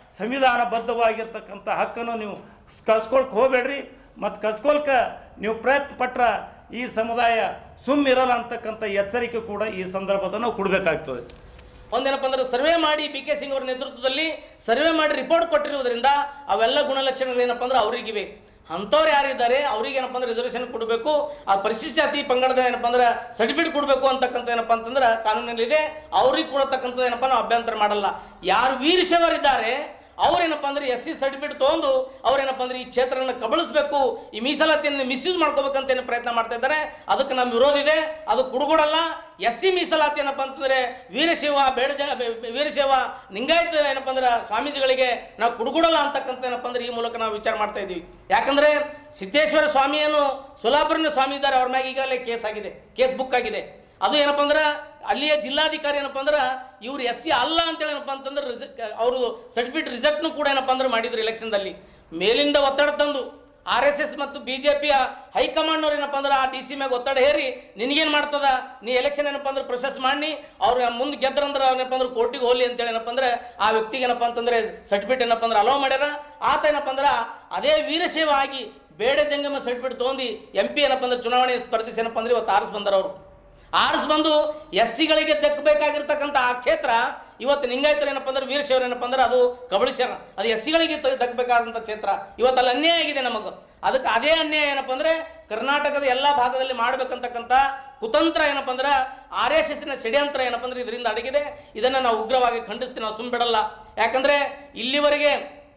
ಸಂವಿಧಾನಬದ್ಧವಾಗಿರ್ತಕ್ಕಂಥ ಹಕ್ಕನ್ನು ನೀವು ಕಸ್ಕೊಳಕ್ಕೆ ಹೋಗಬೇಡ್ರಿ ಮತ್ತು ಕಸ್ಕೊಳ್ಕ ನೀವು ಪ್ರಯತ್ನ ಪಟ್ರ ಈ ಸಮುದಾಯ ಸುಮ್ಮಿರಲ್ಲ ಅಂತಕ್ಕಂಥ ಎಚ್ಚರಿಕೆ ಕೂಡ ಈ ಸಂದರ್ಭದಲ್ಲಿ ನಾವು ಕೊಡಬೇಕಾಗ್ತದೆ ಒಂದೇನಪ್ಪ ಅಂದ್ರೆ ಸರ್ವೆ ಮಾಡಿ ಬಿ ಕೆ ಸಿಂಗ್ ಅವರ ನೇತೃತ್ವದಲ್ಲಿ ಸರ್ವೆ ಮಾಡಿ ರಿಪೋರ್ಟ್ ಕೊಟ್ಟಿರುವುದರಿಂದ ಅವೆಲ್ಲ ಗುಣಲಕ್ಷಣಗಳು ಏನಪ್ಪ ಅಂದ್ರೆ ಅವರಿಗಿವೆ ಅಂಥವ್ರು ಯಾರಿದ್ದಾರೆ ಅವ್ರಿಗೆ ಏನಪ್ಪ ಅಂದ್ರೆ ರಿಸರ್ವೇಷನ್ ಕೊಡಬೇಕು ಆ ಪರಿಶಿಷ್ಟ ಜಾತಿ ಪಂಗಡದ ಏನಪ್ಪ ಅಂದ್ರೆ ಸರ್ಟಿಫಿಕೇಟ್ ಕೊಡಬೇಕು ಅಂತಕ್ಕಂಥ ಏನಪ್ಪ ಅಂತಂದ್ರೆ ಕಾನೂನಿನಲ್ಲಿದೆ ಅವ್ರಿಗೆ ಕೊಡತಕ್ಕಂಥದ್ದು ಏನಪ್ಪ ನಾವು ಅಭ್ಯಂತರ ಮಾಡಲ್ಲ ಯಾರು ವೀರಶೈವರಿದ್ದಾರೆ ಅವ್ರೇನಪ್ಪ ಅಂದ್ರೆ ಎಸ್ ಸಿ ಸರ್ಟಿಫಿಕೇಟ್ ತೊಗೊಂಡು ಅವ್ರೇನಪ್ಪ ಅಂದ್ರೆ ಈ ಕ್ಷೇತ್ರನ ಕಬಳಿಸ್ಬೇಕು ಈ ಮೀಸಲಾತಿಯನ್ನು ಮಿಸ್ಯೂಸ್ ಮಾಡ್ಕೋಬೇಕಂತ ಏನು ಪ್ರಯತ್ನ ಮಾಡ್ತಾ ಇದ್ದಾರೆ ಅದಕ್ಕೆ ನಮ್ಮ ವಿರೋಧ ಇದೆ ಅದು ಕುಡುಗೋಡಲ್ಲ ಎಸ್ ಸಿ ಮೀಸಲಾತಿ ಏನಪ್ಪ ಅಂತಂದ್ರೆ ವೀರಶೈವ ಬೇಡ ಜ ಬೆ- ಬೆ- ವೀರಶೈವ ಲಿಂಗಾಯತ ಏನಪ್ಪ ಅಂದ್ರೆ ಸ್ವಾಮೀಜಿಗಳಿಗೆ ನಾವು ಕುಡುಗೋಡಲ್ಲ ಅಂತಕ್ಕಂಥ ಏನಪ್ಪ ಅಂದ್ರೆ ಈ ಮೂಲಕ ನಾವು ವಿಚಾರ ಮಾಡ್ತಾ ಇದ್ದೀವಿ ಯಾಕಂದ್ರೆ ಸಿದ್ದೇಶ್ವರ ಸ್ವಾಮಿಯನ್ನು ಸೋಲಾಪುರಿನ ಸ್ವಾಮಿ ಇದ್ದಾರೆ ಅವ್ರ ಮ್ಯಾಗ ಈಗಾಗಲೇ ಕೇಸ್ ಆಗಿದೆ ಕೇಸ್ ಬುಕ್ ಆಗಿದೆ ಅದು ಏನಪ್ಪ ಅಂದ್ರೆ ಅಲ್ಲಿಯ ಜಿಲ್ಲಾಧಿಕಾರಿ ಏನಪ್ಪ ಅಂದ್ರೆ ಇವ್ರು ಎಸ್ ಸಿ ಅಲ್ಲ ಅಂತೇಳಿ ಏನಪ್ಪ ಅಂತಂದ್ರೆ ರಿಜೆಕ್ಟ್ ಅವರು ಸರ್ಟಿಫಿಕೇಟ್ ರಿಜೆಕ್ಟ್ನು ಕೂಡ ಏನಪ್ಪ ಅಂದ್ರೆ ಮಾಡಿದ್ರು ಎಲೆಕ್ಷನ್ದಲ್ಲಿ ಮೇಲಿಂದ ಒತ್ತಡ ತಂದು ಆರ್ ಎಸ್ ಎಸ್ ಮತ್ತು ಬಿ ಜೆ ಪಿಯ ಹೈಕಮಾಂಡ್ನವ್ರು ಏನಪ್ಪ ಅಂದ್ರೆ ಆ ಡಿ ಸಿ ಮ್ಯಾಗ ಒತ್ತಡ ಹೇರಿ ನಿನಗೇನು ಮಾಡ್ತದ ನೀ ಎಲೆಕ್ಷನ್ ಏನಪ್ಪ ಅಂದ್ರೆ ಪ್ರೊಸೆಸ್ ಮಾಡಿ ಅವ್ರು ಮುಂದೆ ಗೆದ್ರಂದ್ರೆ ಏನಪ್ಪ ಅಂದ್ರೆ ಕೋರ್ಟಿಗೆ ಹೋಗ್ಲಿ ಅಂತೇಳಿ ಏನಪ್ಪ ಅಂದ್ರೆ ಆ ವ್ಯಕ್ತಿಗೆ ಏನಪ್ಪ ಅಂತಂದ್ರೆ ಸರ್ಟಿಫಿಕೇಟ್ ಏನಪ್ಪ ಅಂದ್ರೆ ಅಲೋ ಮಾಡ್ಯಾರ ಆತ ಏನಪ್ಪ ಅಂದ್ರೆ ಅದೇ ವೀರಶೈವ ಆಗಿ ಬೇಡ ಜಂಗಮ ಸರ್ಟಿಫಿಕೇಟ್ ತೊಗೊಂಡು ಎಂ ಪಿ ಏನಪ್ಪ ಅಂದ್ರೆ ಚುನಾವಣೆ ಸ್ಪರ್ಧಿಸಿ ಏನಪ್ಪ ಅಂದ್ರೆ ಇವತ್ತು ಆರಿಸ್ ಬಂದಾರ ಅವರು ಆರಿಸ್ ಬಂದು ಎಸ್ ಸಿಗಳಿಗೆ ದಕ್ಕಬೇಕಾಗಿರ್ತಕ್ಕಂಥ ಆ ಕ್ಷೇತ್ರ ಇವತ್ತು ಲಿಂಗಾಯತರು ಏನಪ್ಪ ಅಂದ್ರೆ ವೀರಶೈವರು ಏನಪ್ಪ ಅಂದ್ರೆ ಅದು ಕಬಳಿಸ್ಯಾರ ಅದು ಎಸ್ ಸಿಗಳಿಗೆ ದಕ್ಕಬೇಕಾದಂಥ ಕ್ಷೇತ್ರ ಇವತ್ತು ಅಲ್ಲಿ ಅನ್ಯಾಯ ಆಗಿದೆ ನಮಗೆ ಅದಕ್ಕೆ ಅದೇ ಅನ್ಯಾಯ ಏನಪ್ಪ ಅಂದ್ರೆ ಕರ್ನಾಟಕದ ಎಲ್ಲ ಭಾಗದಲ್ಲಿ ಮಾಡ್ಬೇಕಂತಕ್ಕಂಥ ಕುತಂತ್ರ ಏನಪ್ಪ ಅಂದ್ರೆ ಆರ್ ಎಸ್ ಎಸ್ನ ಷಡ್ಯಂತ್ರ ಏನಪ್ಪ ಅಂದ್ರೆ ಇದರಿಂದ ಅಡಗಿದೆ ಇದನ್ನು ನಾವು ಉಗ್ರವಾಗಿ ಖಂಡಿಸ್ತೀವಿ ನಾವು ಸುಮ್ ಬಿಡಲ್ಲ ಯಾಕಂದ್ರೆ ಇಲ್ಲಿವರೆಗೆ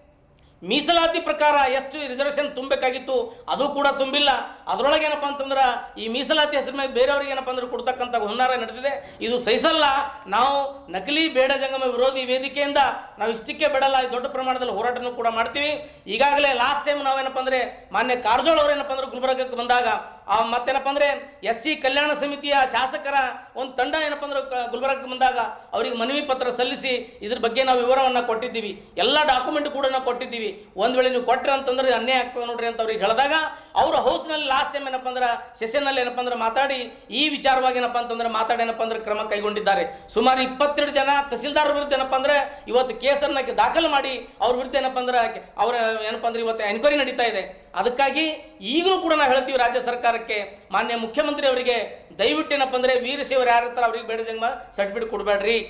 ಮೀಸಲಾತಿ ಪ್ರಕಾರ ಎಷ್ಟು ರಿಸರ್ವೇಷನ್ ತುಂಬಬೇಕಾಗಿತ್ತು ಅದು ಕೂಡ ತುಂಬಿಲ್ಲ ಅದರೊಳಗೆ ಏನಪ್ಪ ಅಂತಂದ್ರೆ ಈ ಮೀಸಲಾತಿ ಹೆಸರು ಮೇಲೆ ಬೇರೆಯವ್ರಿಗೆ ಏನಪ್ಪ ಅಂದ್ರೆ ಕೊಡ್ತಕ್ಕಂಥ ಹುನ್ನಾರ ನಡೆದಿದೆ ಇದು ಸಹಿಸಲ್ಲ ನಾವು ನಕಲಿ ಬೇಡ ಜಂಗಮ ವಿರೋಧಿ ವೇದಿಕೆಯಿಂದ ನಾವು ಇಷ್ಟಕ್ಕೆ ಬಿಡಲ್ಲ ಈ ದೊಡ್ಡ ಪ್ರಮಾಣದಲ್ಲಿ ಹೋರಾಟನೂ ಕೂಡ ಮಾಡ್ತೀವಿ ಈಗಾಗಲೇ ಲಾಸ್ಟ್ ಟೈಮ್ ನಾವೇನಪ್ಪ ಅಂದ್ರೆ ಮಾನ್ಯ ಕಾರಜೋಳ ಅವ್ರು ಏನಪ್ಪ ಅಂದ್ರೆ ಗುಲ್ಬರ್ಗಕ್ಕೆ ಬಂದಾಗ ಆ ಮತ್ತೇನಪ್ಪ ಅಂದ್ರೆ ಎಸ್ ಸಿ ಕಲ್ಯಾಣ ಸಮಿತಿಯ ಶಾಸಕರ ಒಂದು ತಂಡ ಏನಪ್ಪ ಅಂದ್ರೆ ಕ- ಗುಲ್ಬರ್ಗಕ್ಕೆ ಬಂದಾಗ ಅವರಿಗೆ ಮನವಿ ಪತ್ರ ಸಲ್ಲಿಸಿ ಇದ್ರ ಬಗ್ಗೆ ನಾವು ವಿವರವನ್ನು ಕೊಟ್ಟಿದ್ದೀವಿ ಎಲ್ಲ ಡಾಕ್ಯುಮೆಂಟ್ ಕೂಡ ನಾವು ಕೊಟ್ಟಿದ್ದೀವಿ ಒಂದು ವೇಳೆ ನೀವು ಕೊಟ್ಟರೆ ಅಂತಂದ್ರೆ ಅನ್ಯಾಯ ಆಗ್ತದೆ ನೋಡ್ರಿ ಅಂತ ಅವ್ರಿಗೆ ಹೇಳಿದಾಗ ಅವರು ಹೌಸ್ನಲ್ಲಿ ಲಾಸ್ಟ್ ಟೈಮ್ ಏನಪ್ಪ ಅಂದ್ರೆ ಸೆಷನ್ನಲ್ಲಿ ಏನಪ್ಪ ಅಂದ್ರೆ ಮಾತಾಡಿ ಈ ವಿಚಾರವಾಗಿ ಏನಪ್ಪ ಅಂತಂದ್ರೆ ಮಾತಾಡಿ ಏನಪ್ಪ ಅಂದ್ರೆ ಕ್ರಮ ಕೈಗೊಂಡಿದ್ದಾರೆ ಸುಮಾರು ಇಪ್ಪತ್ತೆರಡು ಜನ ತಹಸೀಲ್ದಾರ್ ವಿರುದ್ಧ ಏನಪ್ಪ ಅಂದ್ರೆ ಇವತ್ತು ಕೇಸನ್ನು ದಾಖಲು ಮಾಡಿ ಅವ್ರ ವಿರುದ್ಧ ಏನಪ್ಪ ಅಂದ್ರೆ ಅವರ ಏನಪ್ಪ ಅಂದ್ರೆ ಇವತ್ತು ಎನ್ಕ್ವೈರಿ ನಡೀತಾ ಇದೆ ಅದಕ್ಕಾಗಿ ಈಗಲೂ ಕೂಡ ನಾವು ಹೇಳ್ತೀವಿ ರಾಜ್ಯ ಸರ್ಕಾರಕ್ಕೆ ಮಾನ್ಯ ಮುಖ್ಯಮಂತ್ರಿ ಅವರಿಗೆ ದಯವಿಟ್ಟು ಏನಪ್ಪ ಅಂದ್ರೆ ವೀರಶೈವರು ಯಾರು ಇರ್ತಾರೆ ಅವ್ರಿಗೆ ಬೇಡ ಜಂಗ ಸರ್ಟಿಫಿಕೇಟ್ ಕೊಡಬೇಡ್ರಿ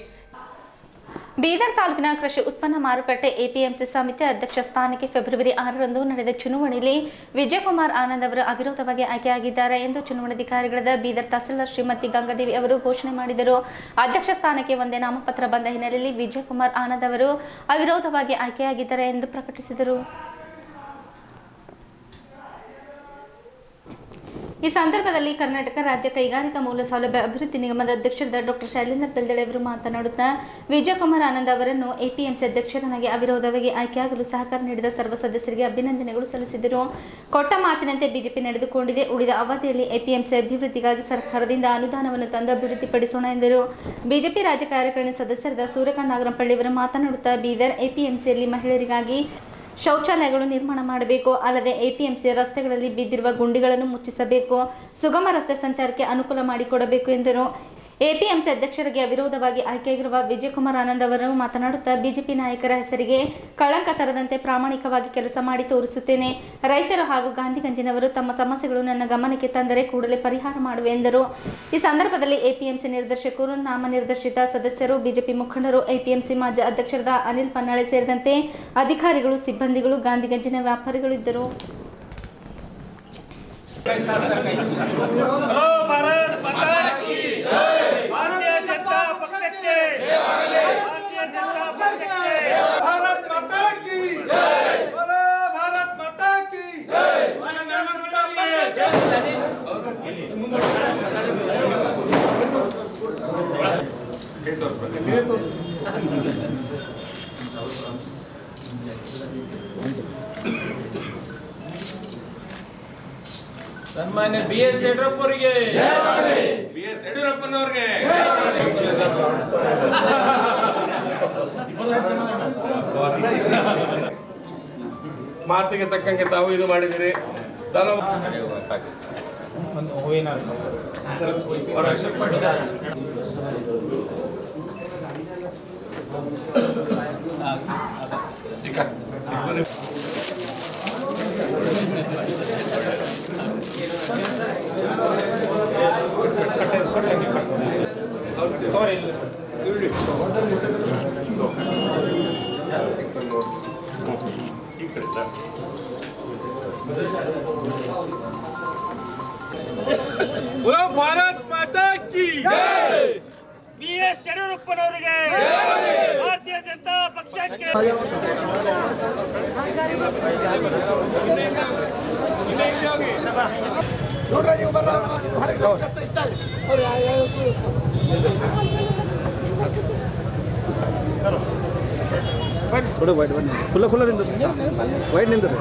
ಬೀದರ್ ತಾಲೂಕಿನ ಕೃಷಿ ಉತ್ಪನ್ನ ಮಾರುಕಟ್ಟೆ ಎಪಿಎಂಸಿ ಸಮಿತಿ ಅಧ್ಯಕ್ಷ ಸ್ಥಾನಕ್ಕೆ ಫೆಬ್ರವರಿ ಆರರಂದು ನಡೆದ ಚುನಾವಣೆಯಲ್ಲಿ ವಿಜಯಕುಮಾರ್ ಆನಂದ್ ಅವರು ಅವಿರೋಧವಾಗಿ ಆಯ್ಕೆಯಾಗಿದ್ದಾರೆ ಎಂದು ಚುನಾವಣಾಧಿಕಾರಿಗಳಾದ ಬೀದರ್ ತಹಸೀಲ್ದಾರ್ ಶ್ರೀಮತಿ ಗಂಗಾದೇವಿ ಅವರು ಘೋಷಣೆ ಮಾಡಿದರು ಅಧ್ಯಕ್ಷ ಸ್ಥಾನಕ್ಕೆ ಒಂದೇ ನಾಮಪತ್ರ ಬಂದ ಹಿನ್ನೆಲೆಯಲ್ಲಿ ವಿಜಯಕುಮಾರ್ ಆನಂದ್ ಅವರು ಅವಿರೋಧವಾಗಿ ಆಯ್ಕೆಯಾಗಿದ್ದಾರೆ ಎಂದು ಪ್ರಕಟಿಸಿದರು ಈ ಸಂದರ್ಭದಲ್ಲಿ ಕರ್ನಾಟಕ ರಾಜ್ಯ ಕೈಗಾರಿಕಾ ಮೂಲ ಸೌಲಭ್ಯ ಅಭಿವೃದ್ಧಿ ನಿಗಮದ ಅಧ್ಯಕ್ಷರಾದ ಡಾಕ್ಟರ್ ಶೈಲೇಂದ್ರ ಬೆಲ್ದಳೆ ಅವರು ಮಾತನಾಡುತ್ತಾ ವಿಜಯಕುಮಾರ್ ಆನಂದ್ ಅವರನ್ನು ಎಪಿಎಂಸಿ ಅಧ್ಯಕ್ಷರನ್ನಾಗಿ ಅವಿರೋಧವಾಗಿ ಆಯ್ಕೆಯಾಗಲು ಸಹಕಾರ ನೀಡಿದ ಸರ್ವ ಸದಸ್ಯರಿಗೆ ಅಭಿನಂದನೆಗಳು ಸಲ್ಲಿಸಿದರು ಕೊಟ್ಟ ಮಾತಿನಂತೆ ಬಿಜೆಪಿ ನಡೆದುಕೊಂಡಿದೆ ಉಳಿದ ಅವಧಿಯಲ್ಲಿ ಎಪಿಎಂಸಿ ಅಭಿವೃದ್ಧಿಗಾಗಿ ಸರ್ಕಾರದಿಂದ ಅನುದಾನವನ್ನು ತಂದು ಅಭಿವೃದ್ಧಿಪಡಿಸೋಣ ಎಂದರು ಬಿಜೆಪಿ ರಾಜ್ಯ ಕಾರ್ಯಕಾರಿಣಿ ಸದಸ್ಯರಾದ ಸೂರ್ಯಕಾಂತ್ ನಾಗರಂಪಳ್ಳಿ ಅವರು ಮಾತನಾಡುತ್ತಾ ಬೀದರ್ ಎಪಿಎಂಸಿಯಲ್ಲಿ ಮಹಿಳೆಯರಿಗಾಗಿ ಶೌಚಾಲಯಗಳು ನಿರ್ಮಾಣ ಮಾಡಬೇಕು ಅಲ್ಲದೆ ಎಪಿಎಂಸಿ ರಸ್ತೆಗಳಲ್ಲಿ ಬಿದ್ದಿರುವ ಗುಂಡಿಗಳನ್ನು ಮುಚ್ಚಿಸಬೇಕು ಸುಗಮ ರಸ್ತೆ ಸಂಚಾರಕ್ಕೆ ಅನುಕೂಲ ಮಾಡಿಕೊಡಬೇಕು ಎಂದರು ಎಪಿಎಂಸಿ ಅಧ್ಯಕ್ಷರಿಗೆ ಅವಿರೋಧವಾಗಿ ಆಯ್ಕೆಯಾಗಿರುವ ವಿಜಯಕುಮಾರ್ ಆನಂದ್ ಅವರು ಮಾತನಾಡುತ್ತಾ ಬಿಜೆಪಿ ನಾಯಕರ ಹೆಸರಿಗೆ ಕಳಂಕ ತರದಂತೆ ಪ್ರಾಮಾಣಿಕವಾಗಿ ಕೆಲಸ ಮಾಡಿ ತೋರಿಸುತ್ತೇನೆ ರೈತರು ಹಾಗೂ ಗಾಂಧಿಗಂಜಿನವರು ತಮ್ಮ ಸಮಸ್ಯೆಗಳು ನನ್ನ ಗಮನಕ್ಕೆ ತಂದರೆ ಕೂಡಲೇ ಪರಿಹಾರ ಮಾಡುವೆ ಎಂದರು ಈ ಸಂದರ್ಭದಲ್ಲಿ ಎಪಿಎಂಸಿ ನಿರ್ದೇಶಕರು ನಾಮನಿರ್ದೇಶಿತ ಸದಸ್ಯರು ಬಿಜೆಪಿ ಮುಖಂಡರು ಎಪಿಎಂಸಿ ಮಾಜಿ ಅಧ್ಯಕ್ಷರಾದ ಅನಿಲ್ ಪನ್ನಾಳೆ ಸೇರಿದಂತೆ ಅಧಿಕಾರಿಗಳು ಸಿಬ್ಬಂದಿಗಳು ಗಾಂಧಿಗಂಜಿನ ವ್ಯಾಪಾರಿಗಳು ಇದ್ದರು ಹಲೋ ಭಾರತ್ ಮಾತಾ ಕಿ ಭಾರತೀಯ ಜನತಾ ಪಕ್ಷಕ್ಕೆ ಭಾರತೀಯ ಜನತಾ ಪಕ್ಷಕ್ಕೆ ಭಾರತ್ ಮಾತಾ ಕಿ बोलो भारत माता की ಸನ್ಮಾನ್ಯ ಬಿ ಎಸ್ ಯಡಿಯೂರಪ್ಪ ಅವರಿಗೆ ಬಿ ಎಸ್ ಯಡಿಯೂರಪ್ಪನವ್ರಿಗೆ ಮಾತಿಗೆ ತಕ್ಕಂಗೆ ತಾವು ಇದು ಮಾಡಿದಿರಿ ದನ बोलो भारत माता की ಬಿ ಎಸ್ ಯಡಿಯೂರಪ್ಪನವರಿಗೆ ಭಾರತೀಯ ಜನತಾ ಪಕ್ಷಕ್ಕೆ ಕೊಡು ವೈಟ್ ಬನ್ನಿ ಫುಲ್ಲ ಫುಲ್ಲ ನಿಂದು ವೈಟ್ ನಿಂದು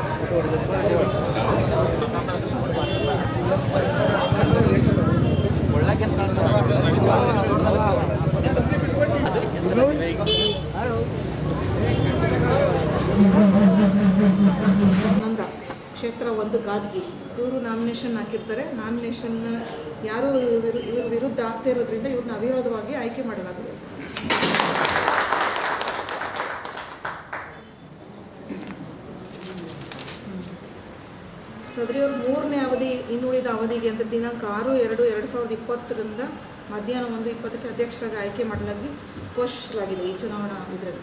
ನಂದ ಕ್ಷೇತ್ರ ಒಂದು ಗಾದ್ಗಿ ಇವರು ನಾಮಿನೇಷನ್ ಹಾಕಿರ್ತಾರೆ ನಾಮಿನೇಷನ್ ಯಾರು ಇವ್ರ ಇವ್ರ ವಿರುದ್ಧ ಆಗ್ತಾ ಇರೋದ್ರಿಂದ ಇವ್ರನ್ನ ಅವಿರೋಧವಾಗಿ ಆಯ್ಕೆ ಮಾಡಲಾಗಿದೆ ಸದರಿ ಅವರು ಮೂರನೇ ಅವಧಿ ಇನ್ನುಳಿದ ಅವಧಿಗೆ ಅಂದರೆ ದಿನಾಂಕ ಆರು ಎರಡು ಎರಡು ಸಾವಿರದ ಇಪ್ಪತ್ತರಿಂದ ಮಧ್ಯಾಹ್ನ ಒಂದು ಇಪ್ಪತ್ತಕ್ಕೆ ಅಧ್ಯಕ್ಷರಾಗಿ ಆಯ್ಕೆ ಮಾಡಲಾಗಿ ಘೋಷಿಸಲಾಗಿದೆ ಈ ಚುನಾವಣಾ ಇದರಲ್ಲಿ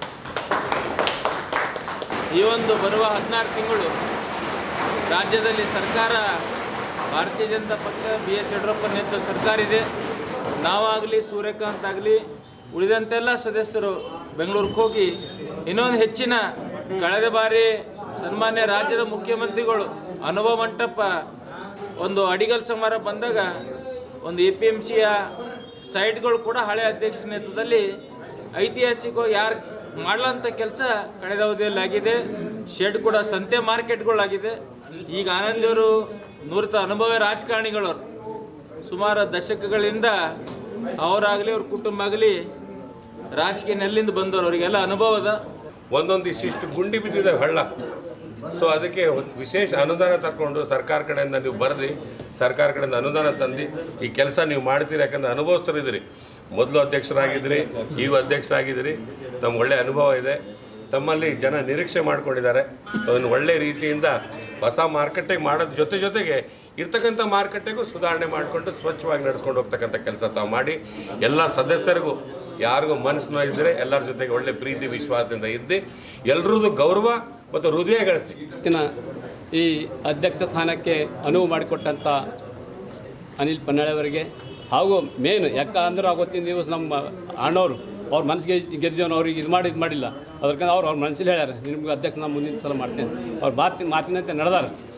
ಈ ಒಂದು ಬರುವ ಹದಿನಾರು ತಿಂಗಳು ರಾಜ್ಯದಲ್ಲಿ ಸರ್ಕಾರ ಭಾರತೀಯ ಜನತಾ ಪಕ್ಷ ಬಿ ಎಸ್ ಯಡಿಯೂರಪ್ಪ ನೇತೃತ್ವ ಸರ್ಕಾರ ಇದೆ ನಾವಾಗಲಿ ಸೂರ್ಯಕಾಂತ್ ಆಗಲಿ ಉಳಿದಂತೆಲ್ಲ ಸದಸ್ಯರು ಬೆಂಗಳೂರಿಗೆ ಹೋಗಿ ಇನ್ನೊಂದು ಹೆಚ್ಚಿನ ಕಳೆದ ಬಾರಿ ಸನ್ಮಾನ್ಯ ರಾಜ್ಯದ ಮುಖ್ಯಮಂತ್ರಿಗಳು ಅನುಭವ ಮಂಟಪ ಒಂದು ಅಡಿಗಲ್ ಸಮಾರಂಭ ಬಂದಾಗ ಒಂದು ಎ ಪಿ ಎಮ್ ಸಿಯ ಸೈಟ್ಗಳು ಕೂಡ ಹಳೆ ಅಧ್ಯಕ್ಷರ ನೇತೃತ್ವದಲ್ಲಿ ಐತಿಹಾಸಿಕವಾಗಿ ಯಾರು ಮಾಡಲಂಥ ಕೆಲಸ ಕಳೆದ ಅವಧಿಯಲ್ಲಿ ಆಗಿದೆ ಶೆಡ್ ಕೂಡ ಸಂತೆ ಮಾರ್ಕೆಟ್ಗಳಾಗಿದೆ ಈಗ ಆನಂದಿಯವರು ನುರಿತ ಅನುಭವ ರಾಜಕಾರಣಿಗಳವರು ಸುಮಾರು ದಶಕಗಳಿಂದ ಅವರಾಗಲಿ ಅವ್ರ ಕುಟುಂಬ ಆಗಲಿ ರಾಜಕೀಯ ನೆಲ್ಲಿಂದ ಬಂದವರು ಅವರಿಗೆಲ್ಲ ಅನುಭವದ ಒಂದೊಂದು ಇಷ್ಟಿಷ್ಟು ಗುಂಡಿ ಬಿದ್ದಿದೆ ಹಳ್ಳ ಸೊ ಅದಕ್ಕೆ ಒಂದ್ ವಿಶೇಷ ಅನುದಾನ ತಗೊಂಡು ಸರ್ಕಾರ ಕಡೆಯಿಂದ ನೀವು ಬರೆದು ಸರ್ಕಾರ ಕಡೆಯಿಂದ ಅನುದಾನ ತಂದು ಈ ಕೆಲಸ ನೀವು ಮಾಡ್ತೀರಿ ಯಾಕಂದ್ರೆ ಅನುಭವಸ್ಥರಿದ್ದೀರಿ ಮೊದಲು ಅಧ್ಯಕ್ಷರಾಗಿದ್ದೀರಿ ಈಗ ಅಧ್ಯಕ್ಷರಾಗಿದ್ದೀರಿ ತಮ್ಮ ಒಳ್ಳೆಯ ಅನುಭವ ಇದೆ ತಮ್ಮಲ್ಲಿ ಜನ ನಿರೀಕ್ಷೆ ಮಾಡ್ಕೊಂಡಿದ್ದಾರೆ ಅದನ್ನು ಒಳ್ಳೆಯ ರೀತಿಯಿಂದ ಹೊಸ ಮಾರ್ಕೆಟಿಗೆ ಮಾಡೋದ್ರ ಜೊತೆ ಜೊತೆಗೆ ಇರ್ತಕ್ಕಂಥ ಮಾರುಕಟ್ಟೆಗೂ ಸುಧಾರಣೆ ಮಾಡಿಕೊಂಡು ಸ್ವಚ್ಛವಾಗಿ ನಡೆಸ್ಕೊಂಡು ಹೋಗ್ತಕ್ಕಂಥ ಕೆಲಸ ತಾವು ಮಾಡಿ ಎಲ್ಲ ಸದಸ್ಯರಿಗೂ ಯಾರಿಗೂ ಮನಸ್ಸು ನೋಯಿಸಿದ್ರೆ ಎಲ್ಲರ ಜೊತೆಗೆ ಒಳ್ಳೆ ಪ್ರೀತಿ ವಿಶ್ವಾಸದಿಂದ ಇದ್ದು ಎಲ್ರದ್ದು ಗೌರವ ಮತ್ತು ಹೃದಯ ಗಳಿಸಿ ಇವತ್ತಿನ ಈ ಅಧ್ಯಕ್ಷ ಸ್ಥಾನಕ್ಕೆ ಅನುವು ಮಾಡಿಕೊಟ್ಟಂಥ ಅನಿಲ್ ಪನ್ನಾಳೆಯವರಿಗೆ ಹಾಗೂ ಮೇನ್ ಯಾಕ ಅಂದ್ರೆ ಅವತ್ತಿನ ದಿವಸ ನಮ್ಮ ಅಣ್ಣವರು ಅವ್ರ ಮನಸ್ಸಿಗೆ ಗೆದ್ದಿವನು ಅವ್ರಿಗೆ ಇದು ಮಾಡಿ ಇದು ಮಾಡಿಲ್ಲ ಅದಕ್ಕೆ ಅವ್ರು ಅವ್ರ ಮನಸ್ಸಲ್ಲಿ ಹೇಳ್ಯಾರ ನಿಮ್ಗೆ ಅಧ್ಯಕ್ಷ ನಾನು ಮುಂದಿನ ಸಲ ಮಾಡ್ತೇನೆ ಅವ್ರ ಮಾತಿನ ಮಾತಿನಂತೆ ನಡೆದಾರ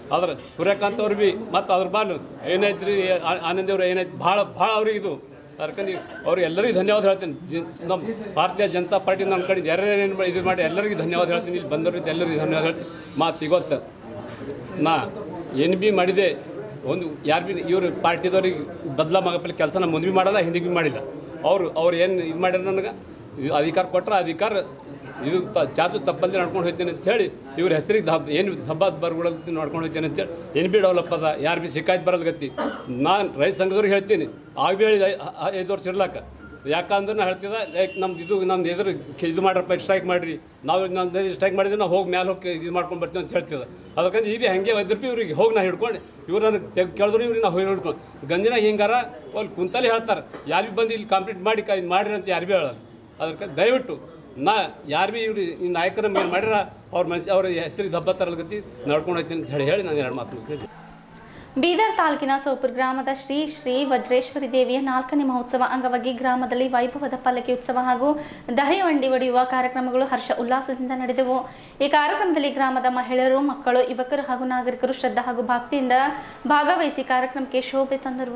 ಆದ್ರೆ ಸೂರ್ಯಕಾಂತ್ ಅವ್ರು ಭೀ ಮತ್ತು ಅದ್ರ ಬಾನು ಏನೈತೆ ರೀ ಆನಂದ್ ಅವ್ರು ಏನೈತೆ ಭಾಳ ಭಾಳ ಅವ್ರಿಗೆ ಇದು ಯಾಕಂದ್ರೆ ಅವ್ರಿಗೆ ಎಲ್ಲರಿಗೂ ಧನ್ಯವಾದ ಹೇಳ್ತೀನಿ ಜಿ- ನಮ್ಮ ಭಾರತೀಯ ಜನತಾ ಪಾರ್ಟಿ ನಮ್ಮ ಕಡೆ ಯಾರೇನು ಇದು ಮಾಡಿ ಎಲ್ಲರಿಗೂ ಧನ್ಯವಾದ ಹೇಳ್ತೀನಿ ಇಲ್ಲಿ ಬಂದವ್ರಿಗೆ ಎಲ್ಲರಿಗೂ ಧನ್ಯವಾದ ಹೇಳ್ತೀನಿ ಮಾತು ಇವತ್ತು ನಾ ಏನು ಭೀ ಮಾಡಿದೆ ಒಂದು ಯಾರು ಭೀ ಇವ್ರ ಪಾರ್ಟಿದವ್ರಿಗೆ ಬದಲ ಮಗಪಲ್ಲಿ ಕೆಲಸ ನಾ ಮುಂದೆ ಭೀ ಮಾಡಲ್ಲ ಹಿಂದೆ ಭೀ ಮಾಡಿಲ್ಲ ಅವರು ಅವ್ರು ಏನು ಇದು ಮಾಡ್ಯಾರ ನನಗೆ ಇದು ಅಧಿಕಾರ ಕೊಟ್ಟರೆ ಅಧಿಕಾರ ಇದು ತ ಚಾಚು ತಪ್ಪಲ್ಲಿ ನಡ್ಕೊಂಡು ಹೋಗ್ತೀನಿ ಅಂತ ಹೇಳಿ ಇವ್ರ ಹೆಸರಿಗೆ ದಬ್ ಏನು ಹಬ್ಬ ಬರ್ಗೊಳತ್ತಿ ನೋಡ್ಕೊಂಡು ಹೋಗ್ತೀನಿ ಅಂತೇಳಿ ಏನು ಭೀ ಡೆವಲಪ್ ಅದ ಯಾರು ಭೀ ಶಿಕಾಯತ್ ಬರೋದು ಗತಿ ನಾನು ರೈತ ಸಂಘದವ್ರಿಗೆ ಹೇಳ್ತೀನಿ ಆಗ ಭೀ ಹೇಳಿದೆ ಐ- ಐ- ಐದು ವರ್ಷ ಇರ್ಲಾಕ ಯಾಕಂದ್ರೆ ನಾ ಹೇಳ್ತಿದ್ದೆ ಲೈಕ್ ನಮ್ದು ಇದು ನಮ್ದು ಎದುರು ಇದು ಮಾಡ್ರಪ್ಪ ಸ್ಟ್ರೈಕ್ ಮಾಡಿರಿ ನಾವು ನಮ್ದು ಸ್ಟ್ರೈಕ್ ಮಾಡಿದ್ರೆ ನಾವು ಹೋಗಿ ಮ್ಯಾಲೆ ಹೋಗಿ ಇದು ಮಾಡ್ಕೊಂಡು ಬರ್ತೀವಿ ಅಂತ ಹೇಳ್ತಿದ್ದೆ ಅದಕ್ಕಂದ್ರೆ ಈ ಬಿ ಹಂಗೆ ಒದ್ರ ಬಿ ಇವ್ರಿಗೆ ಹೋಗಿ ನಾ ಹಿಡ್ಕೊಂಡು ಇವ್ರು ನನಗೆ ತೆಗ್ ಕೇಳಿದ್ರು ಇವ್ರಿಗೆ ನಾವು ಹೋಗಿ ಹಿಡ್ಕೊಂಡು ಗಂಜಿನಾಗ ಹಿಂಗಾರ ಅಲ್ಲಿ ಕುಂತಲ್ಲಿ ಹೇಳ್ತಾರೆ ಯಾರು ಭೀ ಬಂದು ಇಲ್ಲಿ ಕಂಪ್ಲೀಟ್ ಮಾಡಿ ಕ- ಮಾಡಿರಿ ಅಂತ ಯಾರು ಭೀ ಹೇಳಲ್ಲ ಅದಕ್ಕೆ ದಯವಿಟ್ಟು ನಾ ಯಾರು ಭೀ ಇವ್ರು ಈ ನಾಯಕರ ಮೇಲೆ ಮಾಡಿರ ಅವ್ರ ಮನ್ಸಿ ಅವ್ರ ಹೆಸರಿಗೆ ದಬ್ಬ ತರಲ್ಗತಿ ನಡ್ಕೊಂಡು ಹೋಗ್ತೀನಿ ಅಂತ ಹೇಳಿ ಹೇಳಿ ನಾನು ಎರಡು ಮಾತು ಮುಗಿಸ್ತೀನಿ ಬೀದರ್ ತಾಲೂಕಿನ ಸೋಪುರ್ ಗ್ರಾಮದ ಶ್ರೀ ಶ್ರೀ ವಜ್ರೇಶ್ವರಿ ದೇವಿಯ ನಾಲ್ಕನೇ ಮಹೋತ್ಸವ ಅಂಗವಾಗಿ ಗ್ರಾಮದಲ್ಲಿ ವೈಭವದ ಪಲ್ಲಕ್ಕಿ ಉತ್ಸವ ಹಾಗೂ ದಹಿ ಒಡೆಯುವ ಕಾರ್ಯಕ್ರಮಗಳು ಹರ್ಷ ಉಲ್ಲಾಸದಿಂದ ನಡೆದವು ಈ ಕಾರ್ಯಕ್ರಮದಲ್ಲಿ ಗ್ರಾಮದ ಮಹಿಳೆಯರು ಮಕ್ಕಳು ಯುವಕರು ಹಾಗೂ ನಾಗರಿಕರು ಶ್ರದ್ಧಾ ಹಾಗೂ ಭಕ್ತಿಯಿಂದ ಭಾಗವಹಿಸಿ ಕಾರ್ಯಕ್ರಮಕ್ಕೆ ಶೋಭೆ ತಂದರು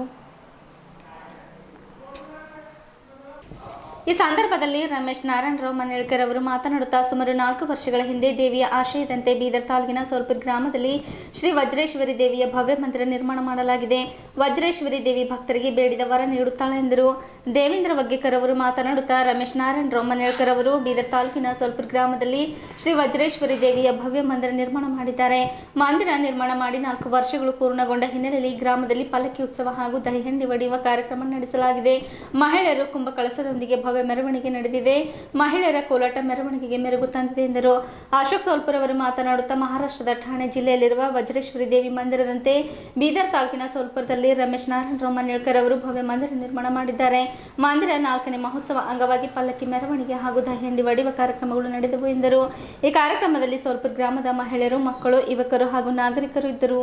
ಈ ಸಂದರ್ಭದಲ್ಲಿ ರಮೇಶ್ ನಾರಾಯಣರಾವ್ ಮನೇಳ್ಕರ್ ಅವರು ಮಾತನಾಡುತ್ತಾ ಸುಮಾರು ನಾಲ್ಕು ವರ್ಷಗಳ ಹಿಂದೆ ದೇವಿಯ ಆಶಯದಂತೆ ಬೀದರ್ ತಾಲೂಕಿನ ಸೋಲ್ಪುರ್ ಗ್ರಾಮದಲ್ಲಿ ಶ್ರೀ ವಜ್ರೇಶ್ವರಿ ದೇವಿಯ ಭವ್ಯ ಮಂದಿರ ನಿರ್ಮಾಣ ಮಾಡಲಾಗಿದೆ ವಜ್ರೇಶ್ವರಿ ದೇವಿ ಭಕ್ತರಿಗೆ ಬೇಡಿದ ವರ ನೀಡುತ್ತಾಳೆ ಎಂದರು ದೇವೇಂದ್ರ ವಗ್ಗೇಕರ್ ಅವರು ಮಾತನಾಡುತ್ತಾ ರಮೇಶ್ ನಾರಾಯಣರಾವ್ ಮನೇಳ್ಕರ್ ಅವರು ಬೀದರ್ ತಾಲೂಕಿನ ಸೋಲ್ಪುರ್ ಗ್ರಾಮದಲ್ಲಿ ಶ್ರೀ ವಜ್ರೇಶ್ವರಿ ದೇವಿಯ ಭವ್ಯ ಮಂದಿರ ನಿರ್ಮಾಣ ಮಾಡಿದ್ದಾರೆ ಮಂದಿರ ನಿರ್ಮಾಣ ಮಾಡಿ ನಾಲ್ಕು ವರ್ಷಗಳು ಪೂರ್ಣಗೊಂಡ ಹಿನ್ನೆಲೆಯಲ್ಲಿ ಗ್ರಾಮದಲ್ಲಿ ಪಲ್ಲಕ್ಕಿ ಉತ್ಸವ ಹಾಗೂ ದಹಿಹಂಡಿ ಒಡೆಯುವ ಕಾರ್ಯಕ್ರಮ ನಡೆಸಲಾಗಿದೆ ಮಹಿಳೆಯರು ಕುಂಭಕಳಸದೊಂದಿಗೆ ಭವ್ಯ ಮೆರವಣಿಗೆ ನಡೆದಿದೆ ಮಹಿಳೆಯರ ಕೋಲಾಟ ಮೆರವಣಿಗೆಗೆ ಮೆರುಗು ತಂದಿದೆ ಎಂದರು ಅಶೋಕ್ ಸೋಲ್ಪುರ್ ಅವರು ಮಾತನಾಡುತ್ತಾ ಮಹಾರಾಷ್ಟ್ರದ ಠಾಣೆ ಜಿಲ್ಲೆಯಲ್ಲಿರುವ ವಜ್ರೇಶ್ವರಿ ದೇವಿ ಮಂದಿರದಂತೆ ಬೀದರ್ ತಾಲೂಕಿನ ಸೋಲ್ಪುರದಲ್ಲಿ ರಮೇಶ್ ನಾರಾಯಣರಾವ್ ಮನೇಳ್ಕರ್ ಅವರು ಭವ್ಯ ಮಂದಿರ ನಿರ್ಮಾಣ ಮಾಡಿದ್ದಾರೆ ಮಂದಿರ ನಾಲ್ಕನೇ ಮಹೋತ್ಸವ ಅಂಗವಾಗಿ ಪಲ್ಲಕ್ಕಿ ಮೆರವಣಿಗೆ ಹಾಗೂ ದಹಿಹಂಡಿ ಒಡೆಯುವ ಕಾರ್ಯಕ್ರಮಗಳು ನಡೆದವು ಎಂದರು ಈ ಕಾರ್ಯಕ್ರಮದಲ್ಲಿ ಸೋಲ್ಪುರ್ ಗ್ರಾಮದ ಮಹಿಳೆಯರು ಮಕ್ಕಳು ಯುವಕರು ಹಾಗೂ ನಾಗರಿಕರು ಇದ್ದರು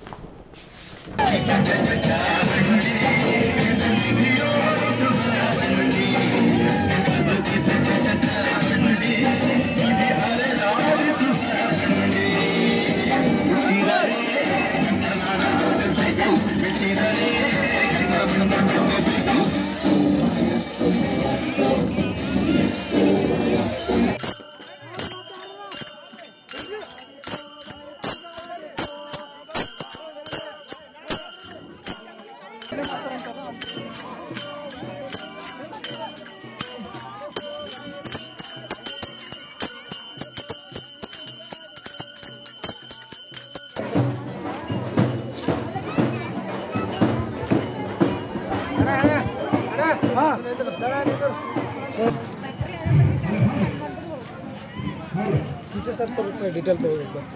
पीछे सर तो उससे डिटेल तो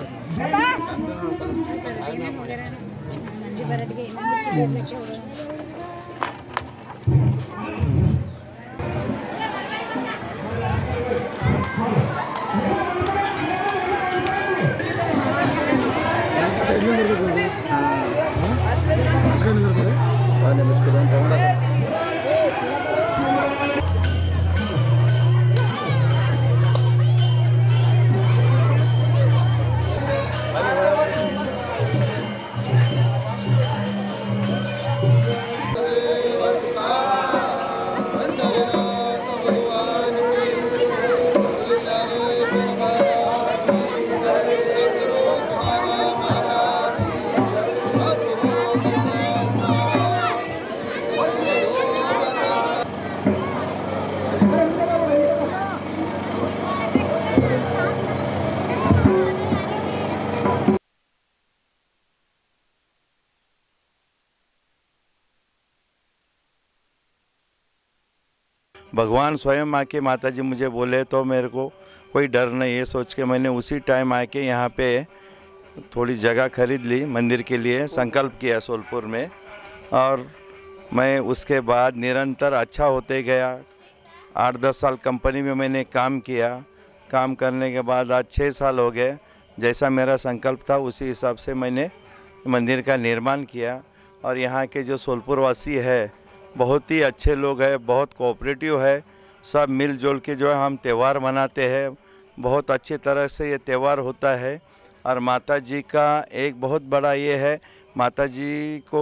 भगवान स्वयं आके माता जी मुझे बोले तो मेरे को कोई डर नहीं ये सोच के मैंने उसी टाइम आके यहाँ पे थोड़ी जगह खरीद ली मंदिर के लिए संकल्प किया सोलपुर में और मैं उसके बाद निरंतर अच्छा होते गया आठ दस साल कंपनी में मैंने काम किया काम करने के बाद आज छः साल हो गए जैसा मेरा संकल्प था उसी हिसाब से मैंने मंदिर का निर्माण किया और यहाँ के जो सोलपुर वासी है बहुत ही अच्छे लोग हैं बहुत कोऑपरेटिव है सब मिलजुल के जो है हम त्यौहार मनाते हैं बहुत अच्छी तरह से ये त्यौहार होता है और माता जी का एक बहुत बड़ा ये है माता जी को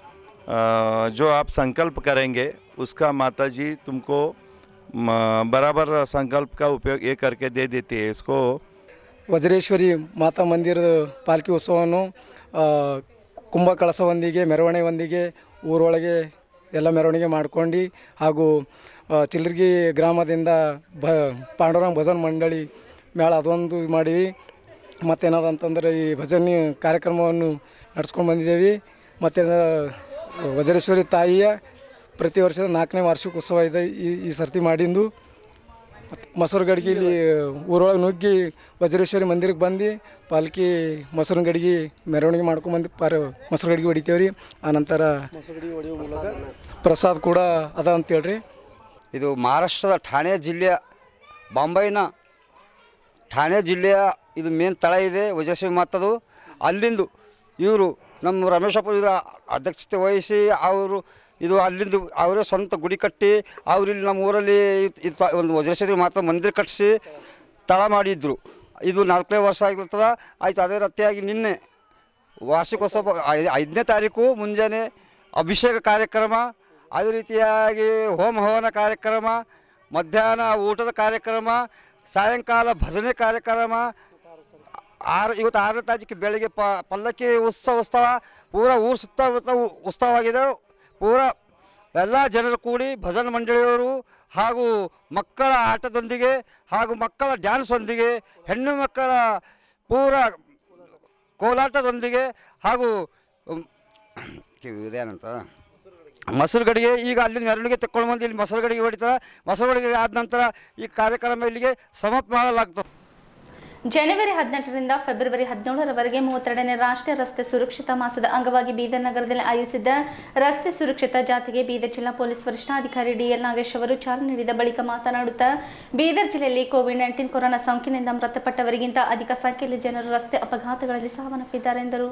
अ, जो आप संकल्प करेंगे उसका माता जी तुमको म, बराबर संकल्प का उपयोग ये करके दे देती है इसको ವಜ್ರೇಶ್ವರಿ ಮಾತಾ ಮಂದಿರದ ಪಾಲ್ಕಿ ಉತ್ಸವವನ್ನು ಆ, ಕುಂಭ ಕಳಸವೊಂದಿಗೆ ಮೆರವಣಿಗೆಯೊಂದಿಗೆ ಊರೊಳಗೆ ಎಲ್ಲ ಮೆರವಣಿಗೆ ಮಾಡ್ಕೊಂಡು ಹಾಗೂ ಆ, ಚಿಲ್ರಗಿ ಗ್ರಾಮದಿಂದ ಬ ಪಾಂಡುರಂಗ ಭಜನ್ ಮಂಡಳಿ ಮೇಳ ಅದೊಂದು ಮಾಡೀವಿ ಮತ್ತೇನದ ಅಂತಂದ್ರೆ ಈ ಭಜನೆ ಕಾರ್ಯಕ್ರಮವನ್ನು ನಡ್ಸ್ಕೊಂಡು ಬಂದಿದ್ದೇವೆ ಮತ್ತು ವಜ್ರೇಶ್ವರಿ ತಾಯಿಯ ಪ್ರತಿ ವರ್ಷದ ನಾಲ್ಕನೇ ವಾರ್ಷಿಕ ಉತ್ಸವ ಇದೆ ಈ ಈ ಸರ್ತಿ ಮಾಡಿಂದು ಮೊಸರುಗಡ್ಗೆ ಇಲ್ಲಿ ಊರೊಳಗೆ ನುಗ್ಗಿ ವಜ್ರೇಶ್ವರಿ ಮಂದಿರಕ್ಕೆ ಬಂದು ಪಾಲ್ಕಿ ಮೊಸರುಗಡ್ಗೆ ಮೆರವಣಿಗೆ ಮಾಡ್ಕೊಂಬಂದು ಪಾರ ಮೊಸರುಗಡ್ಗೆ ಹೊಡಿತೇವೆ ರೀ ಆನಂತರ ಪ್ರಸಾದ್ ಕೂಡ ಅದ ಅಂತೇಳ್ರಿ ಇದು ಮಹಾರಾಷ್ಟ್ರದ ಠಾಣೆ ಜಿಲ್ಲೆಯ ಬಾಂಬೈನ ಠಾಣೆ ಜಿಲ್ಲೆಯ ಇದು ಮೇನ್ ತಳ ಇದೆ ವಜಸ್ವಿ ಮಾತದು ಅಲ್ಲಿಂದು ಇವರು ನಮ್ಮ ರಮೇಶಪ್ಪ ಇದರ ಅಧ್ಯಕ್ಷತೆ ವಹಿಸಿ ಅವರು ಇದು ಅಲ್ಲಿಂದ ಅವರೇ ಸ್ವಂತ ಗುಡಿ ಕಟ್ಟಿ ಅವರು ಇಲ್ಲಿ ನಮ್ಮ ಊರಲ್ಲಿ ಇತ್- ಇತ್ತು ಒಂದು ವಜ್ರೇಶ್ವರಿ ಮಾತಾ ಮಂದಿರ ಕಟ್ಟಿಸಿ ತಳ ಮಾಡಿದ್ರು ಇದು ನಾಲ್ಕನೇ ವರ್ಷ ಆಗಿರ್ತದ ಆಯ್ತು ಅದೇ ರೀತಿಯಾಗಿ ನಿನ್ನೆ ವಾರ್ಷಿಕೋತ್ಸವ ಐ- ಐದನೇ ತಾರೀಕು ಮುಂಜಾನೆ ಅಭಿಷೇಕ ಕಾರ್ಯಕ್ರಮ ಅದೇ ರೀತಿಯಾಗಿ ಹೋಮ ಹವನ ಕಾರ್ಯಕ್ರಮ ಮಧ್ಯಾಹ್ನ ಊಟದ ಕಾರ್ಯಕ್ರಮ ಸಾಯಂಕಾಲ ಭಜನೆ ಕಾರ್ಯಕ್ರಮ ಆರು ಇವತ್ತು ಆರನೇ ತಾರೀಕು ಬೆಳಗ್ಗೆ ಪ ಪಲ್ಲಕ್ಕಿ ಉತ್ಸವ ಉತ್ಸವ ಪೂರ ಊರು ಸುತ್ತಮುತ್ತ ಉ- ಉತ್ಸವವಾಗಿದೆ ಪೂರ ಎಲ್ಲ ಜನರು ಕೂಡಿ ಭಜನೆ ಮಂಡಳಿಯವರು ಹಾಗೂ ಮಕ್ಕಳ ಆಟದೊಂದಿಗೆ ಹಾಗೂ ಮಕ್ಕಳ ಡ್ಯಾನ್ಸೊಂದಿಗೆ ಹೆಣ್ಣು ಮಕ್ಕಳ ಪೂರ ಕೋಲಾಟದೊಂದಿಗೆ ಹಾಗೂ ಉಮ್, ಇದೇನಂತ ಮೊಸರುಗಡಿಗೆ ಈಗ ಅಲ್ಲಿ ಮೆರವಣಿಗೆ ತಕ್ಕೊಂಡು ಬಂದು ಇಲ್ಲಿ ಮೊಸರುಗಡಿಗೆ ಹೊಡಿತಾರೆ ಮೊಸರುಗಡಿಗೆ ಆದ ನಂತರ ಈ ಕಾರ್ಯಕ್ರಮ ಇಲ್ಲಿಗೆ ಸಮಾಪ್ತ ಮಾಡಲಾಗ್ತದೆ ಜನವರಿ ಹದಿನೆಂಟರಿಂದ ಫೆಬ್ರವರಿ ಹದಿನೇಳರವರೆಗೆ ಮೂವತ್ತೆರಡನೇ ರಾಷ್ಟ್ರೀಯ ರಸ್ತೆ ಸುರಕ್ಷತಾ ಮಾಸದ ಅಂಗವಾಗಿ ಬೀದರ್ ನಗರದಲ್ಲಿ ಆಯೋಜಿಸಿದ್ದ ರಸ್ತೆ ಸುರಕ್ಷತಾ ಜಾಥೆಗೆ ಬೀದರ್ ಜಿಲ್ಲಾ ಪೊಲೀಸ್ ವರಿಷ್ಠಾಧಿಕಾರಿ ಡಿಎಲ್ ನಾಗೇಶ್ ಅವರು ಚಾಲನೆ ನೀಡಿದ ಬಳಿಕ ಮಾತನಾಡುತ್ತಾ ಬೀದರ್ ಜಿಲ್ಲೆಯಲ್ಲಿ ಕೋವಿಡ್ ನೈನ್ಟೀನ್ ಕೊರೋನಾ ಸೋಂಕಿನಿಂದ ಮೃತಪಟ್ಟವರಿಗಿಂತ ಅಧಿಕ ಸಂಖ್ಯೆಯಲ್ಲಿ ಜನರು ರಸ್ತೆ ಅಪಘಾತಗಳಲ್ಲಿ ಸಾವನ್ನಪ್ಪಿದ್ದಾರೆ ಎಂದರು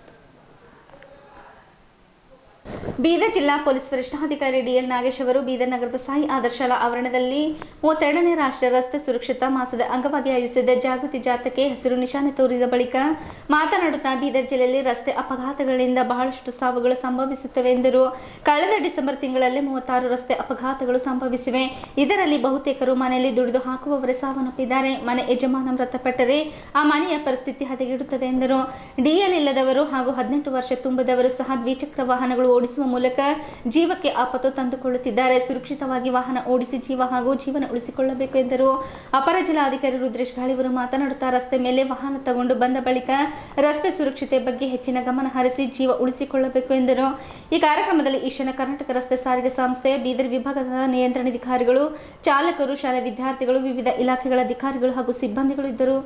ಬೀದರ್ ಜಿಲ್ಲಾ ಪೊಲೀಸ್ ವರಿಷ್ಠಾಧಿಕಾರಿ ಡಿಎಲ್ ನಾಗೇಶ್ ಅವರು ಬೀದರ್ ನಗರದ ಸಾಯಿ ಆದರ್ಶ ಶಾಲಾ ಆವರಣದಲ್ಲಿ ಮೂವತ್ತೆರಡನೇ ರಾಷ್ಟ್ರೀಯ ರಸ್ತೆ ಸುರಕ್ಷತಾ ಮಾಸದ ಅಂಗವಾಗಿ ಆಯೋಜಿಸಿದ ಜಾಗೃತಿ ಜಾಥಾಕ್ಕೆ ಹಸಿರು ನಿಶಾನೆ ತೋರಿದ ಬಳಿಕ ಮಾತನಾಡುತ್ತಾ ಬೀದರ್ ಜಿಲ್ಲೆಯಲ್ಲಿ ರಸ್ತೆ ಅಪಘಾತಗಳಿಂದ ಬಹಳಷ್ಟು ಸಾವುಗಳು ಸಂಭವಿಸುತ್ತವೆ ಎಂದರು ಕಳೆದ ಡಿಸೆಂಬರ್ ತಿಂಗಳಲ್ಲಿ ಮೂವತ್ತಾರು ರಸ್ತೆ ಅಪಘಾತಗಳು ಸಂಭವಿಸಿವೆ ಇದರಲ್ಲಿ ಬಹುತೇಕರು ಮನೆಯಲ್ಲಿ ದುಡಿದು ಹಾಕುವವರೇ ಸಾವನ್ನಪ್ಪಿದ್ದಾರೆ ಮನೆ ಯಜಮಾನ ಮೃತಪಟ್ಟರೆ ಆ ಮನೆಯ ಪರಿಸ್ಥಿತಿ ಹದಗೆಡುತ್ತದೆ ಎಂದರು ಡಿಎಲ್ ಇಲ್ಲದವರು ಹಾಗೂ ಹದಿನೆಂಟು ವರ್ಷ ತುಂಬದವರು ಸಹ ದ್ವಿಚಕ್ರ ವಾಹನಗಳು ಓಡಿಸುವ ಮೂಲಕ ಜೀವಕ್ಕೆ ಆಪತ್ತು ತಂದುಕೊಳ್ಳುತ್ತಿದ್ದಾರೆ ಸುರಕ್ಷಿತವಾಗಿ ವಾಹನ ಓಡಿಸಿ ಜೀವ ಹಾಗೂ ಜೀವನ ಉಳಿಸಿಕೊಳ್ಳಬೇಕು ಎಂದರು ಅಪರ ಜಿಲ್ಲಾಧಿಕಾರಿ ರುದ್ರೇಶ್ ಗಾಳಿವರು ಮಾತನಾಡುತ್ತಾ ರಸ್ತೆ ಮೇಲೆ ವಾಹನ ತಗೊಂಡು ಬಂದ ಬಳಿಕ ರಸ್ತೆ ಸುರಕ್ಷತೆ ಬಗ್ಗೆ ಹೆಚ್ಚಿನ ಗಮನ ಹರಿಸಿ ಜೀವ ಉಳಿಸಿಕೊಳ್ಳಬೇಕು ಎಂದರು ಈ ಕಾರ್ಯಕ್ರಮದಲ್ಲಿ ಈಶಾನ್ಯ ಕರ್ನಾಟಕ ರಸ್ತೆ ಸಾರಿಗೆ ಸಂಸ್ಥೆಯ ಬೀದರ್ ವಿಭಾಗದ ನಿಯಂತ್ರಣಾಧಿಕಾರಿಗಳು ಚಾಲಕರು ಶಾಲೆ ವಿದ್ಯಾರ್ಥಿಗಳು ವಿವಿಧ ಇಲಾಖೆಗಳ ಅಧಿಕಾರಿಗಳು ಹಾಗೂ ಸಿಬ್ಬಂದಿಗಳು ಇದ್ದರು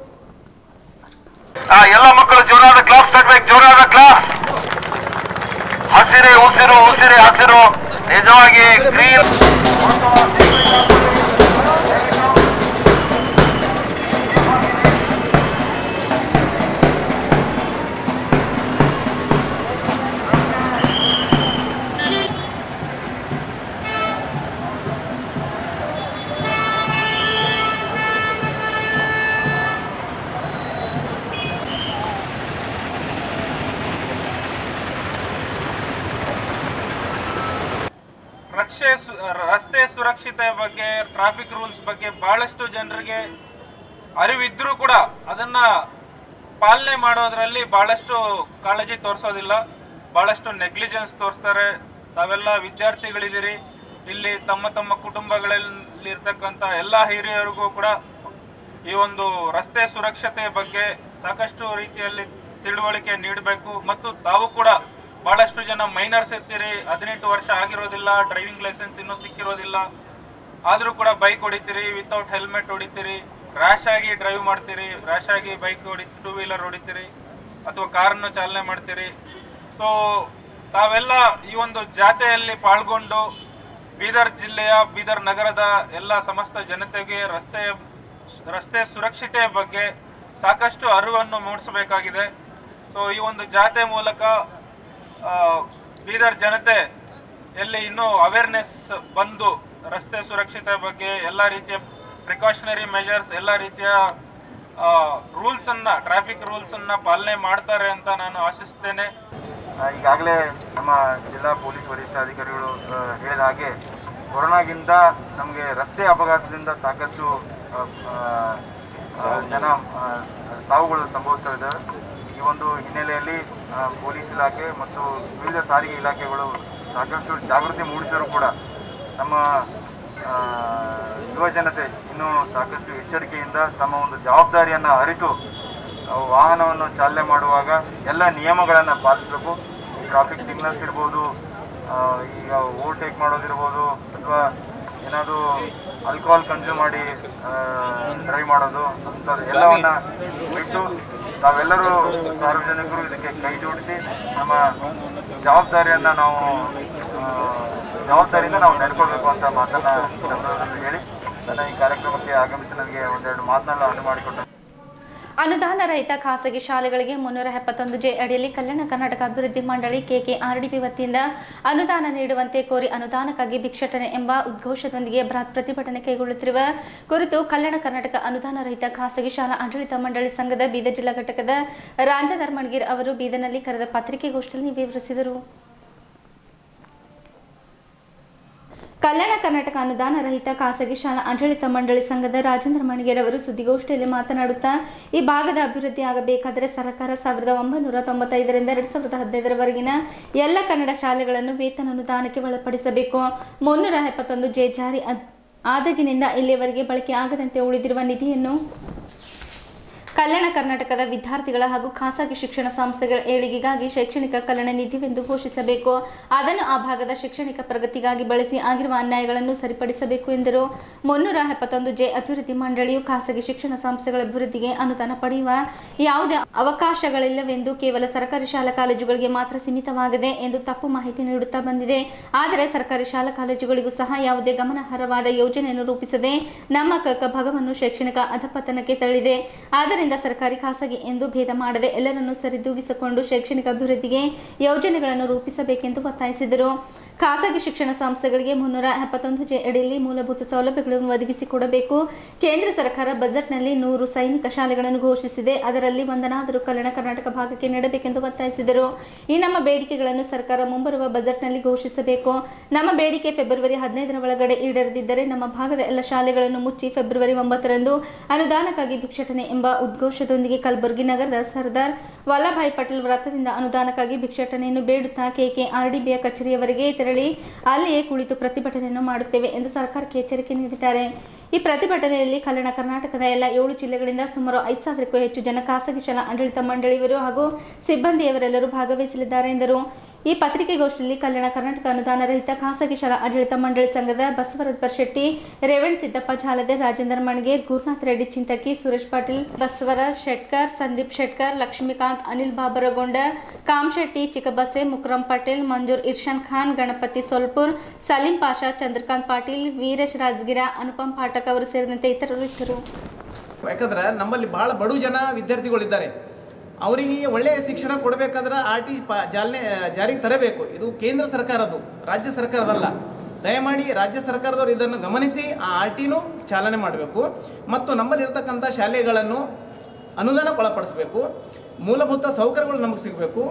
ಎಲ್ಲ ಮಕ್ಕಳು ಜೋರಾದ ಕ್ಲಾಸ್ ಕಟ್ಬೇಕು ಜೋರಾದ ಕ್ಲಾಸ್ ಹಸಿರೆ ಉಸಿರು ಉಸಿರೆ ಹಸಿರು ನಿಜವಾಗಿ ಗ್ರೀನ್ ರಕ್ಷೆ ಸು- ರಸ್ತೆ ಸುರಕ್ಷತೆ ಬಗ್ಗೆ ಟ್ರಾಫಿಕ್ ರೂಲ್ಸ್ ಬಗ್ಗೆ ಬಹಳಷ್ಟು ಜನರಿಗೆ ಅರಿವಿದ್ರೂ ಕೂಡ ಅದನ್ನ ಪಾಲನೆ ಮಾಡೋದ್ರಲ್ಲಿ ಬಹಳಷ್ಟು ಕಾಳಜಿ ತೋರಿಸೋದಿಲ್ಲ ಬಹಳಷ್ಟು ನೆಗ್ಲಿಜೆನ್ಸ್ ತೋರಿಸ್ತಾರೆ ತಾವೆಲ್ಲ ವಿದ್ಯಾರ್ಥಿಗಳಿದ್ದೀರಿ ಇಲ್ಲಿ ತಮ್ಮ ತಮ್ಮ ಕುಟುಂಬಗಳಲ್ಲಿ ಇರ್ತಕ್ಕಂಥ ಎಲ್ಲ ಹಿರಿಯರಿಗೂ ಕೂಡ ಈ ಒಂದು ರಸ್ತೆ ಸುರಕ್ಷತೆ ಬಗ್ಗೆ ಸಾಕಷ್ಟು ರೀತಿಯಲ್ಲಿ ತಿಳುವಳಿಕೆ ನೀಡಬೇಕು ಮತ್ತು ತಾವು ಕೂಡ ಬಹಳಷ್ಟು ಜನ ಮೈನರ್ಸ್ ಇರ್ತೀರಿ ಹದಿನೆಂಟು ವರ್ಷ ಆಗಿರೋದಿಲ್ಲ ಡ್ರೈವಿಂಗ್ ಲೈಸೆನ್ಸ್ ಇನ್ನೂ ಸಿಕ್ಕಿರೋದಿಲ್ಲ ಆದರೂ ಕೂಡ ಬೈಕ್ ಹೊಡಿತೀರಿ ವಿತೌಟ್ ಹೆಲ್ಮೆಟ್ ಹೊಡಿತೀರಿ ರ್ಯಾಶ್ ಆಗಿ ಡ್ರೈವ್ ಮಾಡ್ತೀರಿ ರ್ಯಾಶ್ ಆಗಿ ಬೈಕ್ ಹೊಡಿ ಟೂ ವೀಲರ್ ಹೊಡಿತೀರಿ ಅಥವಾ ಕಾರನ್ನು ಚಾಲನೆ ಮಾಡ್ತೀರಿ ಸೊ ತಾವೆಲ್ಲ ಈ ಒಂದು ಜಾಥೆಯಲ್ಲಿ ಪಾಲ್ಗೊಂಡು ಬೀದರ್ ಜಿಲ್ಲೆಯ ಬೀದರ್ ನಗರದ ಎಲ್ಲ ಸಮಸ್ತ ಜನತೆಗೆ ರಸ್ತೆ ರಸ್ತೆ ಸುರಕ್ಷತೆಯ ಬಗ್ಗೆ ಸಾಕಷ್ಟು ಅರಿವನ್ನು ಮೂಡಿಸಬೇಕಾಗಿದೆ ಸೊ ಈ ಒಂದು ಜಾಥೆ ಮೂಲಕ ಆ, ಬೀದರ್ ಜನತೆ ಎಲ್ಲಿ ಇನ್ನೂ ಅವೇರ್ನೆಸ್ ಬಂದು ರಸ್ತೆ ಸುರಕ್ಷತೆ ಬಗ್ಗೆ ಎಲ್ಲ ರೀತಿಯ ಪ್ರಿಕಾಷನರಿ ಮೆಜರ್ಸ್ ಎಲ್ಲ ರೀತಿಯ ರೂಲ್ಸನ್ನು ಟ್ರಾಫಿಕ್ ರೂಲ್ಸನ್ನು ಪಾಲನೆ ಮಾಡ್ತಾರೆ ಅಂತ ನಾನು ಆಶಿಸ್ತೇನೆ ಈಗಾಗಲೇ ನಮ್ಮ ಜಿಲ್ಲಾ ಪೊಲೀಸ್ ವರಿಷ್ಠಾಧಿಕಾರಿಗಳು ಆ, ಹೇಳಿದ ಹಾಗೆ ಕೊರೋನಾಗಿಂದ ನಮಗೆ ರಸ್ತೆ ಅಪಘಾತದಿಂದ ಸಾಕಷ್ಟು ಆ, ಆ, ಆ, ಜನ ಆ, ಸಾವುಗಳು ಸಂಭವಿಸ್ತಾ ಇದ್ದಾವೆ ಈ ಒಂದು ಹಿನ್ನೆಲೆಯಲ್ಲಿ ಆ, ಪೊಲೀಸ್ ಇಲಾಖೆ ಮತ್ತು ವಿವಿಧ ಸಾರಿಗೆ ಇಲಾಖೆಗಳು ಸಾಕಷ್ಟು ಜಾಗೃತಿ ಮೂಡಿಸಿದರೂ ಕೂಡ ನಮ್ಮ ಆ, ಯುವ ಜನತೆ ಇನ್ನೂ ಸಾಕಷ್ಟು ಎಚ್ಚರಿಕೆಯಿಂದ ತಮ್ಮ ಒಂದು ಜವಾಬ್ದಾರಿಯನ್ನು ಅರಿತು ನಾವು ವಾಹನವನ್ನು ಚಾಲನೆ ಮಾಡುವಾಗ ಎಲ್ಲ ನಿಯಮಗಳನ್ನು ಪಾಲಿಸಬೇಕು ಟ್ರಾಫಿಕ್ ಸಿಗ್ನಲ್ಸ್ ಇರ್ಬೋದು ಆ, ಈಗ ಓವರ್ಟೇಕ್ ಮಾಡೋದಿರ್ಬೋದು ಅಥವಾ ಏನಾದರೂ ಆಲ್ಕೋಹಾಲ್ ಕನ್ಸ್ಯೂಮ್ ಮಾಡಿ ಡ್ರೈವ್ ಮಾಡೋದು ಅಂಥದ್ದು ಎಲ್ಲವನ್ನ ಬಿಟ್ಟು ತಾವೆಲ್ಲರೂ ಸಾರ್ವಜನಿಕರು ಇದಕ್ಕೆ ಕೈ ಜೋಡಿಸಿ ನಮ್ಮ ಜವಾಬ್ದಾರಿಯನ್ನು ನಾವು ಆ, ಜವಾಬ್ದಾರಿಯಿಂದ ನಾವು ನಡ್ಕೊಳ್ಬೇಕು ಅಂತ ಮಾತನ್ನ ಈ ಸಂದರ್ಭದಲ್ಲಿ ಹೇಳಿ ನನ್ನ ಈ ಕಾರ್ಯಕ್ರಮಕ್ಕೆ ಆಗಮಿಸಿ ನನಗೆ ಒಂದೆರಡು ಮಾತನಾಡಲು ಅನುವು ಮಾಡಿಕೊಟ್ಟ ಅನುದಾನ ರಹಿತ ಖಾಸಗಿ ಶಾಲೆಗಳಿಗೆ ಮುನ್ನೂರ ಎಪ್ಪತ್ತೊಂದು ಜೆ ಅಡಿಯಲ್ಲಿ ಕಲ್ಯಾಣ ಕರ್ನಾಟಕ ಅಭಿವೃದ್ಧಿ ಮಂಡಳಿ ಕೆಕೆಆರ್ಡಿಪಿ ವತಿಯಿಂದ ಅನುದಾನ ನೀಡುವಂತೆ ಕೋರಿ ಅನುದಾನಕ್ಕಾಗಿ ಭಿಕ್ಷಾಟನೆ ಎಂಬ ಉದ್ಘೋಷದೊಂದಿಗೆ ಬೃಹತ್ ಪ್ರತಿಭಟನೆ ಕೈಗೊಳ್ಳುತ್ತಿರುವ ಕುರಿತು ಕಲ್ಯಾಣ ಕರ್ನಾಟಕ ಅನುದಾನ ರಹಿತ ಖಾಸಗಿ ಶಾಲಾ ಆಡಳಿತ ಮಂಡಳಿ ಸಂಘದ ಬೀದರ್ ಜಿಲ್ಲಾ ಘಟಕದ ರಾಂಜ ಧರ್ಮಣಗಿರ್ ಅವರು ಬೀದರ್ನಲ್ಲಿ ಕರೆದ ಪತ್ರಿಕೆಗೋಷ್ಠಿಯಲ್ಲಿ ವಿವರಿಸಿದರು ಕಲ್ಯಾಣ ಕರ್ನಾಟಕ ಅನುದಾನ ರಹಿತ ಖಾಸಗಿ ಶಾಲಾ ಆಡಳಿತ ಮಂಡಳಿ ಸಂಘದ ರಾಜೇಂದ್ರ ಮಣಿಗೇರ್ ಅವರು ಸುದ್ದಿಗೋಷ್ಠಿಯಲ್ಲಿ ಮಾತನಾಡುತ್ತಾ ಈ ಭಾಗದ ಅಭಿವೃದ್ಧಿ ಆಗಬೇಕಾದರೆ ಸರ್ಕಾರ ಸಾವಿರದ ಒಂಬೈನೂರ ತೊಂಬತ್ತೈದರಿಂದ ಎರಡು ಸಾವಿರದ ಹದಿನೈದರವರೆಗಿನ ಎಲ್ಲ ಕನ್ನಡ ಶಾಲೆಗಳನ್ನು ವೇತನ ಅನುದಾನಕ್ಕೆ ಒಳಪಡಿಸಬೇಕು ಮುನ್ನೂರ ಎಪ್ಪತ್ತೊಂದು ಜೆ ಜಾರಿ ಆದ್- ಆದಾಗಿನಿಂದ ಇಲ್ಲಿಯವರೆಗೆ ಬಳಕೆ ಆಗದಂತೆ ಉಳಿದಿರುವ ನಿಧಿಯನ್ನು ಕಲ್ಯಾಣ ಕರ್ನಾಟಕದ ವಿದ್ಯಾರ್ಥಿಗಳ ಹಾಗೂ ಖಾಸಗಿ ಶಿಕ್ಷಣ ಸಂಸ್ಥೆಗಳ ಏಳಿಗೆಗಾಗಿ ಶೈಕ್ಷಣಿಕ ಕಲ್ಯಾಣ ನಿಧಿವೆಂದು ಘೋಷಿಸಬೇಕು ಅದನ್ನು ಆ ಭಾಗದ ಶೈಕ್ಷಣಿಕ ಪ್ರಗತಿಗಾಗಿ ಬಳಸಿ ಆಗಿರುವ ಅನ್ಯಾಯಗಳನ್ನು ಸರಿಪಡಿಸಬೇಕು ಎಂದರು ಮುನ್ನೂರ ಎಪ್ಪತ್ತೊಂದು ಜೆ ಅಭಿವೃದ್ಧಿ ಮಂಡಳಿಯು ಖಾಸಗಿ ಶಿಕ್ಷಣ ಸಂಸ್ಥೆಗಳ ಅಭಿವೃದ್ಧಿಗೆ ಅನುದಾನ ಪಡೆಯುವ ಯಾವುದೇ ಅವಕಾಶಗಳಿಲ್ಲವೆಂದು ಕೇವಲ ಸರ್ಕಾರಿ ಶಾಲಾ ಕಾಲೇಜುಗಳಿಗೆ ಮಾತ್ರ ಸೀಮಿತವಾಗಿದೆ ಎಂದು ತಪ್ಪು ಮಾಹಿತಿ ನೀಡುತ್ತಾ ಬಂದಿದೆ ಆದರೆ ಸರ್ಕಾರಿ ಶಾಲಾ ಕಾಲೇಜುಗಳಿಗೂ ಸಹ ಯಾವುದೇ ಗಮನಾರ್ಹವಾದ ಯೋಜನೆಯನ್ನು ರೂಪಿಸದೆ ನಮ್ಮ ಕಕ್ಕ ಭಗವನ್ನು ಶೈಕ್ಷಣಿಕ ಅಧಪತನಕ್ಕೆ ತಳ್ಳಿದೆ ಆದ್ದರಿಂದ ಸರ್ಕಾರಿ ಖಾಸಗಿ ಎಂದು ಭೇದ ಮಾಡದೆ ಎಲ್ಲರನ್ನೂ ಸರಿದೂಗಿಸಿಕೊಂಡು ಶೈಕ್ಷಣಿಕ ಅಭಿವೃದ್ಧಿಗೆ ಯೋಜನೆಗಳನ್ನು ರೂಪಿಸಬೇಕೆಂದು ಒತ್ತಾಯಿಸಿದರು ಖಾಸಗಿ ಶಿಕ್ಷಣ ಸಂಸ್ಥೆಗಳಿಗೆ ಮುನ್ನೂರ ಎಪ್ಪತ್ತೊಂದು ಜೆ ಅಡಿಯಲ್ಲಿ ಮೂಲಭೂತ ಸೌಲಭ್ಯಗಳನ್ನು ಒದಗಿಸಿಕೊಡಬೇಕು ಕೇಂದ್ರ ಸರ್ಕಾರ ಬಜೆಟ್ನಲ್ಲಿ ನೂರು ಸೈನಿಕ ಶಾಲೆಗಳನ್ನು ಘೋಷಿಸಿದೆ ಅದರಲ್ಲಿ ಒಂದನಾದರೂ ಕಲ್ಯಾಣ ಕರ್ನಾಟಕ ಭಾಗಕ್ಕೆ ನೀಡಬೇಕೆಂದು ಒತ್ತಾಯಿಸಿದರು ಈ ನಮ್ಮ ಬೇಡಿಕೆಗಳನ್ನು ಸರ್ಕಾರ ಮುಂಬರುವ ಬಜೆಟ್ನಲ್ಲಿ ಘೋಷಿಸಬೇಕು ನಮ್ಮ ಬೇಡಿಕೆ ಫೆಬ್ರವರಿ ಹದಿನೈದರ ಒಳಗಡೆ ಈಡೇರದಿದ್ದರೆ ನಮ್ಮ ಭಾಗದ ಎಲ್ಲ ಶಾಲೆಗಳನ್ನು ಮುಚ್ಚಿ ಫೆಬ್ರವರಿ ಒಂಬತ್ತರಂದು ಅನುದಾನಕ್ಕಾಗಿ ಭಿಕ್ಷಾಟನೆ ಎಂಬ ಉದ್ಘೋಷದೊಂದಿಗೆ ಕಲಬುರಗಿ ನಗರದ ಸರ್ದಾರ್ ವಲ್ಲಭಾಯ್ ಪಟೇಲ್ ವೃತ್ತದಿಂದ ಅನುದಾನಕ್ಕಾಗಿ ಭಿಕ್ಷಾಟನೆಯನ್ನು ಬೇಡುತ್ತಾ ಕೆಕೆ ಆರ್ಡಿಬಿಯ ಕಚೇರಿಯವರೆಗೆ ತೆರಳಿ ಅಲ್ಲಿಯೇ ಕುಳಿತು ಪ್ರತಿಭಟನೆಯನ್ನು ಮಾಡುತ್ತೇವೆ ಎಂದು ಸರ್ಕಾರಕ್ಕೆ ಎಚ್ಚರಿಕೆ ನೀಡಿದ್ದಾರೆ ಈ ಪ್ರತಿಭಟನೆಯಲ್ಲಿ ಕಲ್ಯಾಣ ಕರ್ನಾಟಕದ ಎಲ್ಲ ಏಳು ಜಿಲ್ಲೆಗಳಿಂದ ಸುಮಾರು ಐದು ಸಾವಿರಕ್ಕೂ ಹೆಚ್ಚು ಜನ ಖಾಸಗಿ ಶಾಲಾ ಆಡಳಿತ ಮಂಡಳಿಯವರು ಹಾಗೂ ಸಿಬ್ಬಂದಿಯವರೆಲ್ಲರೂ ಭಾಗವಹಿಸಲಿದ್ದಾರೆ ಎಂದರು ಈ ಪತ್ರಿಕೆಗೋಷ್ಠಿಯಲ್ಲಿ ಕಲ್ಯಾಣ ಕರ್ನಾಟಕ ಅನುದಾನ ರಹಿತ ಖಾಸಗಿ ಶಾಲಾ ಆಡಳಿತ ಮಂಡಳಿ ಸಂಘದ ಬಸವರಾಜ್ ಶೆಟ್ಟಿ ರೇವಣ್ ಸಿದ್ದಪ್ಪ ಜಾಲದೆ ರಾಜೇಂದ್ರ ಮಣ್ಗೆ ಗುರುನಾಥ್ ರೆಡ್ಡಿ ಚಿಂತಕಿ ಸುರೇಶ್ ಪಾಟೀಲ್ ಬಸವರಾಜ್ ಶೆಟ್ಕರ್ ಸಂದೀಪ್ ಶೆಟ್ಕರ್ ಲಕ್ಷ್ಮೀಕಾಂತ್ ಅನಿಲ್ ಬಾಬರಗೊಂಡ ಕಾಮಶೆಟ್ಟಿ ಚಿಕ್ಕಬಸೆ ಮುಕ್ರಮ್ ಪಟೇಲ್ ಮಂಜೂರ್ ಇರ್ಷಾನ್ ಖಾನ್ ಗಣಪತಿ ಸೋಲ್ಪುರ್ ಸಲೀಂ ಪಾಷಾ ಚಂದ್ರಕಾಂತ್ ಪಾಟೀಲ್ ವೀರೇಶ್ ರಾಜಗಿರ ಅನುಪಮ್ ಪಾಠಕ್ ಅವರು ಸೇರಿದಂತೆ ಇತರರು ಇದ್ದರು ಯಾಕಂದ್ರೆ ನಮ್ಮಲ್ಲಿ ಭಾಳ ಬಡು ಜನ ವಿದ್ಯಾರ್ಥಿಗಳಿದ್ದಾರೆ ಅವರಿಗೆ ಒಳ್ಳೆಯ ಶಿಕ್ಷಣ ಕೊಡಬೇಕಾದ್ರೆ ಆರ್ ಟಿ ಪ ಜಾಲನೆ ಜಾರಿಗೆ ತರಬೇಕು ಇದು ಕೇಂದ್ರ ಸರ್ಕಾರದ್ದು ರಾಜ್ಯ ಸರ್ಕಾರದಲ್ಲ ದಯಮಾಡಿ ರಾಜ್ಯ ಸರ್ಕಾರದವರು ಇದನ್ನು ಗಮನಿಸಿ ಆ ಆರ್ ಟಿನೂ ಚಾಲನೆ ಮಾಡಬೇಕು ಮತ್ತು ನಮ್ಮಲ್ಲಿರ್ತಕ್ಕಂಥ ಶಾಲೆಗಳನ್ನು ಅನುದಾನಕ್ಕೆ ಒಳಪಡಿಸಬೇಕು ಮೂಲಭೂತ ಸೌಕರ್ಯಗಳು ನಮಗೆ ಸಿಗಬೇಕು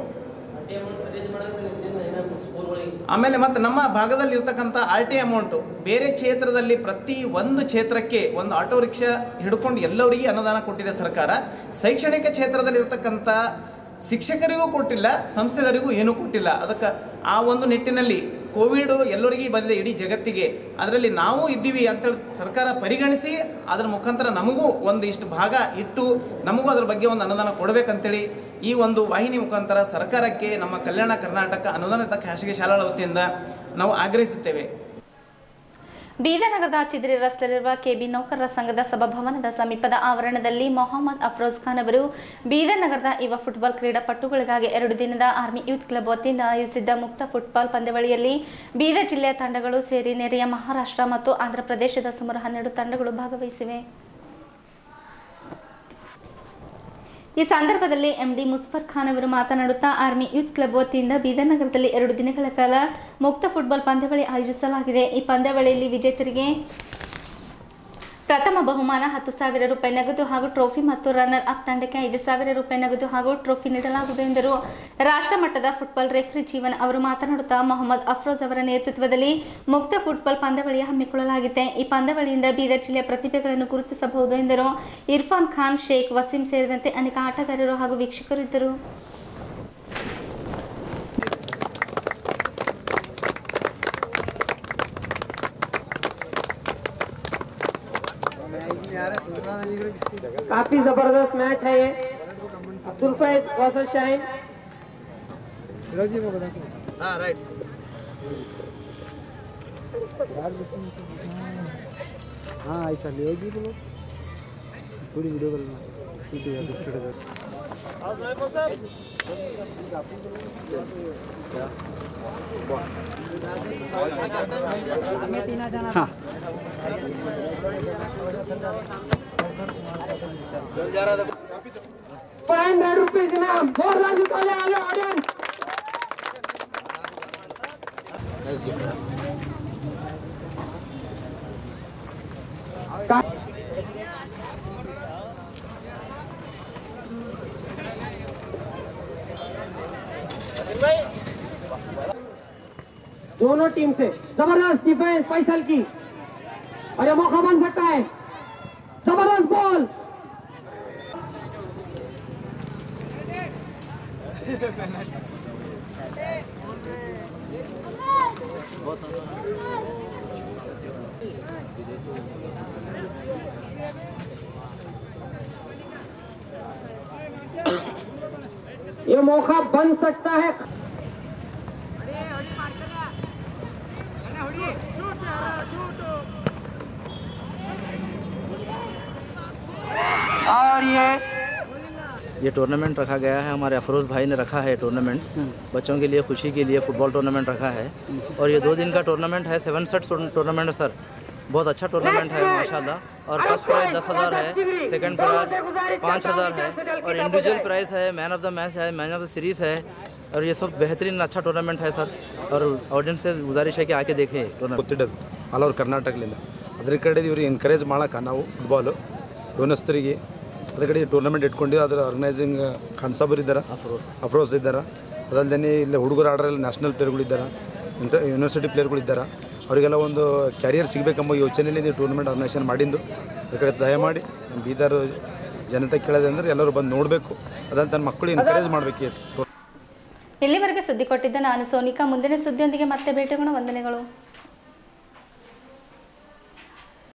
ಆಮೇಲೆ ಮತ್ತು ನಮ್ಮ ಭಾಗದಲ್ಲಿ ಇರ್ತಕ್ಕಂಥ ಆರ್ ಟಿ ಅಮೌಂಟು ಬೇರೆ ಕ್ಷೇತ್ರದಲ್ಲಿ ಪ್ರತಿ ಒಂದು ಕ್ಷೇತ್ರಕ್ಕೆ ಒಂದು ಆಟೋ ರಿಕ್ಷಾ ಹಿಡ್ಕೊಂಡು ಎಲ್ಲರಿಗೆ ಅನುದಾನ ಕೊಟ್ಟಿದೆ ಸರ್ಕಾರ ಶೈಕ್ಷಣಿಕ ಕ್ಷೇತ್ರದಲ್ಲಿ ಇರ್ತಕ್ಕಂಥ ಶಿಕ್ಷಕರಿಗೂ ಕೊಟ್ಟಿಲ್ಲ ಸಂಸ್ಥೆದವರಿಗೂ ಏನೂ ಕೊಟ್ಟಿಲ್ಲ ಅದಕ್ಕೆ ಆ ಒಂದು ನಿಟ್ಟಿನಲ್ಲಿ ಕೋವಿಡು ಎಲ್ಲರಿಗೂ ಬಂದಿದೆ ಇಡೀ ಜಗತ್ತಿಗೆ ಅದರಲ್ಲಿ ನಾವು ಇದ್ದೀವಿ ಅಂತೇಳಿ ಸರ್ಕಾರ ಪರಿಗಣಿಸಿ ಅದರ ಮುಖಾಂತರ ನಮಗೂ ಒಂದು ಇಷ್ಟು ಭಾಗ ಇಟ್ಟು ನಮಗೂ ಅದ್ರ ಬಗ್ಗೆ ಒಂದು ಅನುದಾನ ಕೊಡಬೇಕಂತೇಳಿ ಈ ಒಂದು ವಾಹಿನಿ ಮುಖಾಂತರ ಸರ್ಕಾರಕ್ಕೆ ನಮ್ಮ ಕಲ್ಯಾಣ ಕರ್ನಾಟಕ ಅನುದಾನಿತ ಖಾಸಗಿ ಶಾಲೆಗಳ ವತಿಯಿಂದ ನಾವು ಆಗ್ರಹಿಸುತ್ತೇವೆ ಬೀದರ್ ನಗರದ ಚಿದ್ರಿ ರಸ್ತೆಯಲ್ಲಿರುವ ಕೆಬಿ ನೌಕರರ ಸಂಘದ ಸಭಾಭವನದ ಸಮೀಪದ ಆವರಣದಲ್ಲಿ ಮೊಹಮ್ಮದ್ ಅಫ್ರೋಜ್ ಖಾನ್ ಅವರು ಬೀದರ್ ನಗರದ ಯುವ ಫುಟ್ಬಾಲ್ ಕ್ರೀಡಾಪಟುಗಳಿಗಾಗಿ ಎರಡು ದಿನದ ಆರ್ಮಿ ಯೂತ್ ಕ್ಲಬ್ ವತಿಯಿಂದ ಆಯೋಜಿಸಿದ್ದ ಮುಕ್ತ ಫುಟ್ಬಾಲ್ ಪಂದ್ಯಾವಳಿಯಲ್ಲಿ ಬೀದರ್ ಜಿಲ್ಲೆಯ ತಂಡಗಳು ಸೇರಿ ನೆರೆಯ ಮಹಾರಾಷ್ಟ್ರ ಮತ್ತು ಆಂಧ್ರ ಪ್ರದೇಶದ ಸುಮಾರು ಹನ್ನೆರಡು ತಂಡಗಳು ಭಾಗವಹಿಸಿವೆ ಈ ಸಂದರ್ಭದಲ್ಲಿ ಎಂಡಿ ಮುಸ್ಫರ್ ಖಾನ್ ಅವರು ಮಾತನಾಡುತ್ತಾ ಆರ್ಮಿ ಯೂತ್ ಕ್ಲಬ್ ವತಿಯಿಂದ ಬೀದರ್ ನಗರದಲ್ಲಿ ಎರಡು ದಿನಗಳ ಕಾಲ ಮುಕ್ತ ಫುಟ್ಬಾಲ್ ಪಂದ್ಯಾವಳಿ ಆಯೋಜಿಸಲಾಗಿದೆ ಈ ಪಂದ್ಯಾವಳಿಯಲ್ಲಿ ವಿಜೇತರಿಗೆ ಪ್ರಥಮ ಬಹುಮಾನ ಹತ್ತು ಸಾವಿರ ರೂಪಾಯಿ ನಗದು ಹಾಗೂ ಟ್ರೋಫಿ ಮತ್ತು ರನ್ನರ್ ಅಪ್ ತಂಡಕ್ಕೆ ಐದು ಸಾವಿರ ರೂಪಾಯಿ ನಗದು ಹಾಗೂ ಟ್ರೋಫಿ ನೀಡಲಾಗುವುದು ಎಂದರು ರಾಷ್ಟ್ರ ಮಟ್ಟದ ಫುಟ್ಬಾಲ್ ರೆಫ್ರಿ ಜೀವನ್ ಅವರು ಮಾತನಾಡುತ್ತಾ ಮೊಹಮ್ಮದ್ ಅಫ್ರೋಜ್ ಅವರ ನೇತೃತ್ವದಲ್ಲಿ ಮುಕ್ತ ಫುಟ್ಬಾಲ್ ಪಂದ್ಯಾವಳಿಯ ಹಮ್ಮಿಕೊಳ್ಳಲಾಗಿದೆ ಈ ಪಂದ್ಯಾವಳಿಯಿಂದ ಬೀದರ್ ಜಿಲ್ಲೆಯ ಪ್ರತಿಭೆಗಳನ್ನು ಗುರುತಿಸಬಹುದು ಎಂದರು ಇರ್ಫಾನ್ ಖಾನ್ ಶೇಖ್ ವಸೀಂ ಸೇರಿದಂತೆ ಅನೇಕ ಆಟಗಾರರು ಹಾಗೂ ವೀಕ್ಷಕರು ಇದ್ದರು काफी जबरदस्त मैच है ये अब्दुल फैज वर्सेस शाहीन हाँ राइट हाँ ऐसा ले जी बोलो थोड़ी वीडियो बनाना पीछे यार स्टेटस है हाँ फाइव हंड्रेड रुपीज इनाम जोरदार से तालियां आलो ऑडियंस दोनों टीम से जबरदस्त डिफेंस फैसल की और ये मौका बन सकता है जबरदस्त बॉल ये मौका बन सकता है और ये ये टूर्नामेंट रखा गया है हमारे अफरोज़ भाई ने रखा है टूर्नामेंट बच्चों के लिए खुशी के लिए फुटबॉल टूर्नामेंट रखा है और ये दो दिन का टूर्नामेंट है सेवन सेट टूर्नामेंट है सर बहुत अच्छा टूर्नामेंट है माशाल्लाह और फर्स्ट प्राइज़ दस हज़ार है सेकंड प्राइज पाँच हज़ार है और इंडिविजुअल प्राइज़ है मैन ऑफ द मैच है मैन ऑफ द सीरीज़ है और ये सब बेहतरीन अच्छा टूर्नामेंट है सर और ऑडियನ್ಸ್ से गुजारिश है कि आके देखें टूर्नामेंट ಗೊತ್ತಿಡೋದು ಆಲ್ ಓವರ್ ಕರ್ನಾಟಕದಿಂದ ಅದ್ರ ಕಡೆ ಇವ್ರಿಗೆ ಎನ್ಕರೇಜ್ ಮಾಡೋಕೆ ನಾವು ಫುಟ್ಬಾಲು ಯುವನಸ್ತರಿಗೆ ಅದ್ರ ಕಡೆ ಟೂರ್ನಮೆಂಟ್ ಇಟ್ಕೊಂಡಿದ್ದು ಅದರ ಆರ್ಗನೈಸಿಂಗ್ ಖಾನ್ ಸಾಬರ್ ಇದ್ದಾರೆ ಅಫ್ರೋಸ್ ಇದ್ದಾರೆ ಅದಲ್ಲದೆ ಇಲ್ಲಿ ಹುಡುಗರು ಆಡೋರಲ್ಲಿ ನ್ಯಾಷನಲ್ ಪ್ಲೇಯರ್ಗಳಿದ್ದಾರೆ ಇಂಟರ್ ಯೂನಿವರ್ಸಿಟಿ ಪ್ಲೇಯರ್ಗಳಿದ್ದಾರೆ ಅವರಿಗೆಲ್ಲ ಒಂದು ಕ್ಯಾರಿಯರ್ ಸಿಗಬೇಕೆಂಬ ಯೋಚನೆಯಲ್ಲಿ ನೀವು ಟೂರ್ನಮೆಂಟ್ ಆರ್ಗನೈಸೇಷನ್ ಮಾಡಿದ್ದು ಅದ್ರ ಕಡೆ ದಯಮಾಡಿ ನಮ್ಮ ಬೀದರ್ ಜನತೆ ಕೇಳೋದೆ ಅಂದರೆ ಎಲ್ಲರೂ ಬಂದು ನೋಡಬೇಕು ಅದಂತ ನನ್ನ ಮಕ್ಕಳು ಎನ್ಕರೇಜ್ ಮಾಡಬೇಕು ಇಲ್ಲಿವರೆಗೆ ಸುದ್ದಿ ಕೊಟ್ಟಿದ್ದ ನಾನು ಸೋನಿಕಾ ಮುಂದಿನ ಸುದ್ದಿಯೊಂದಿಗೆ ಮತ್ತೆ ಭೇಟಿಗೋಣ ವಂದನೆಗಳು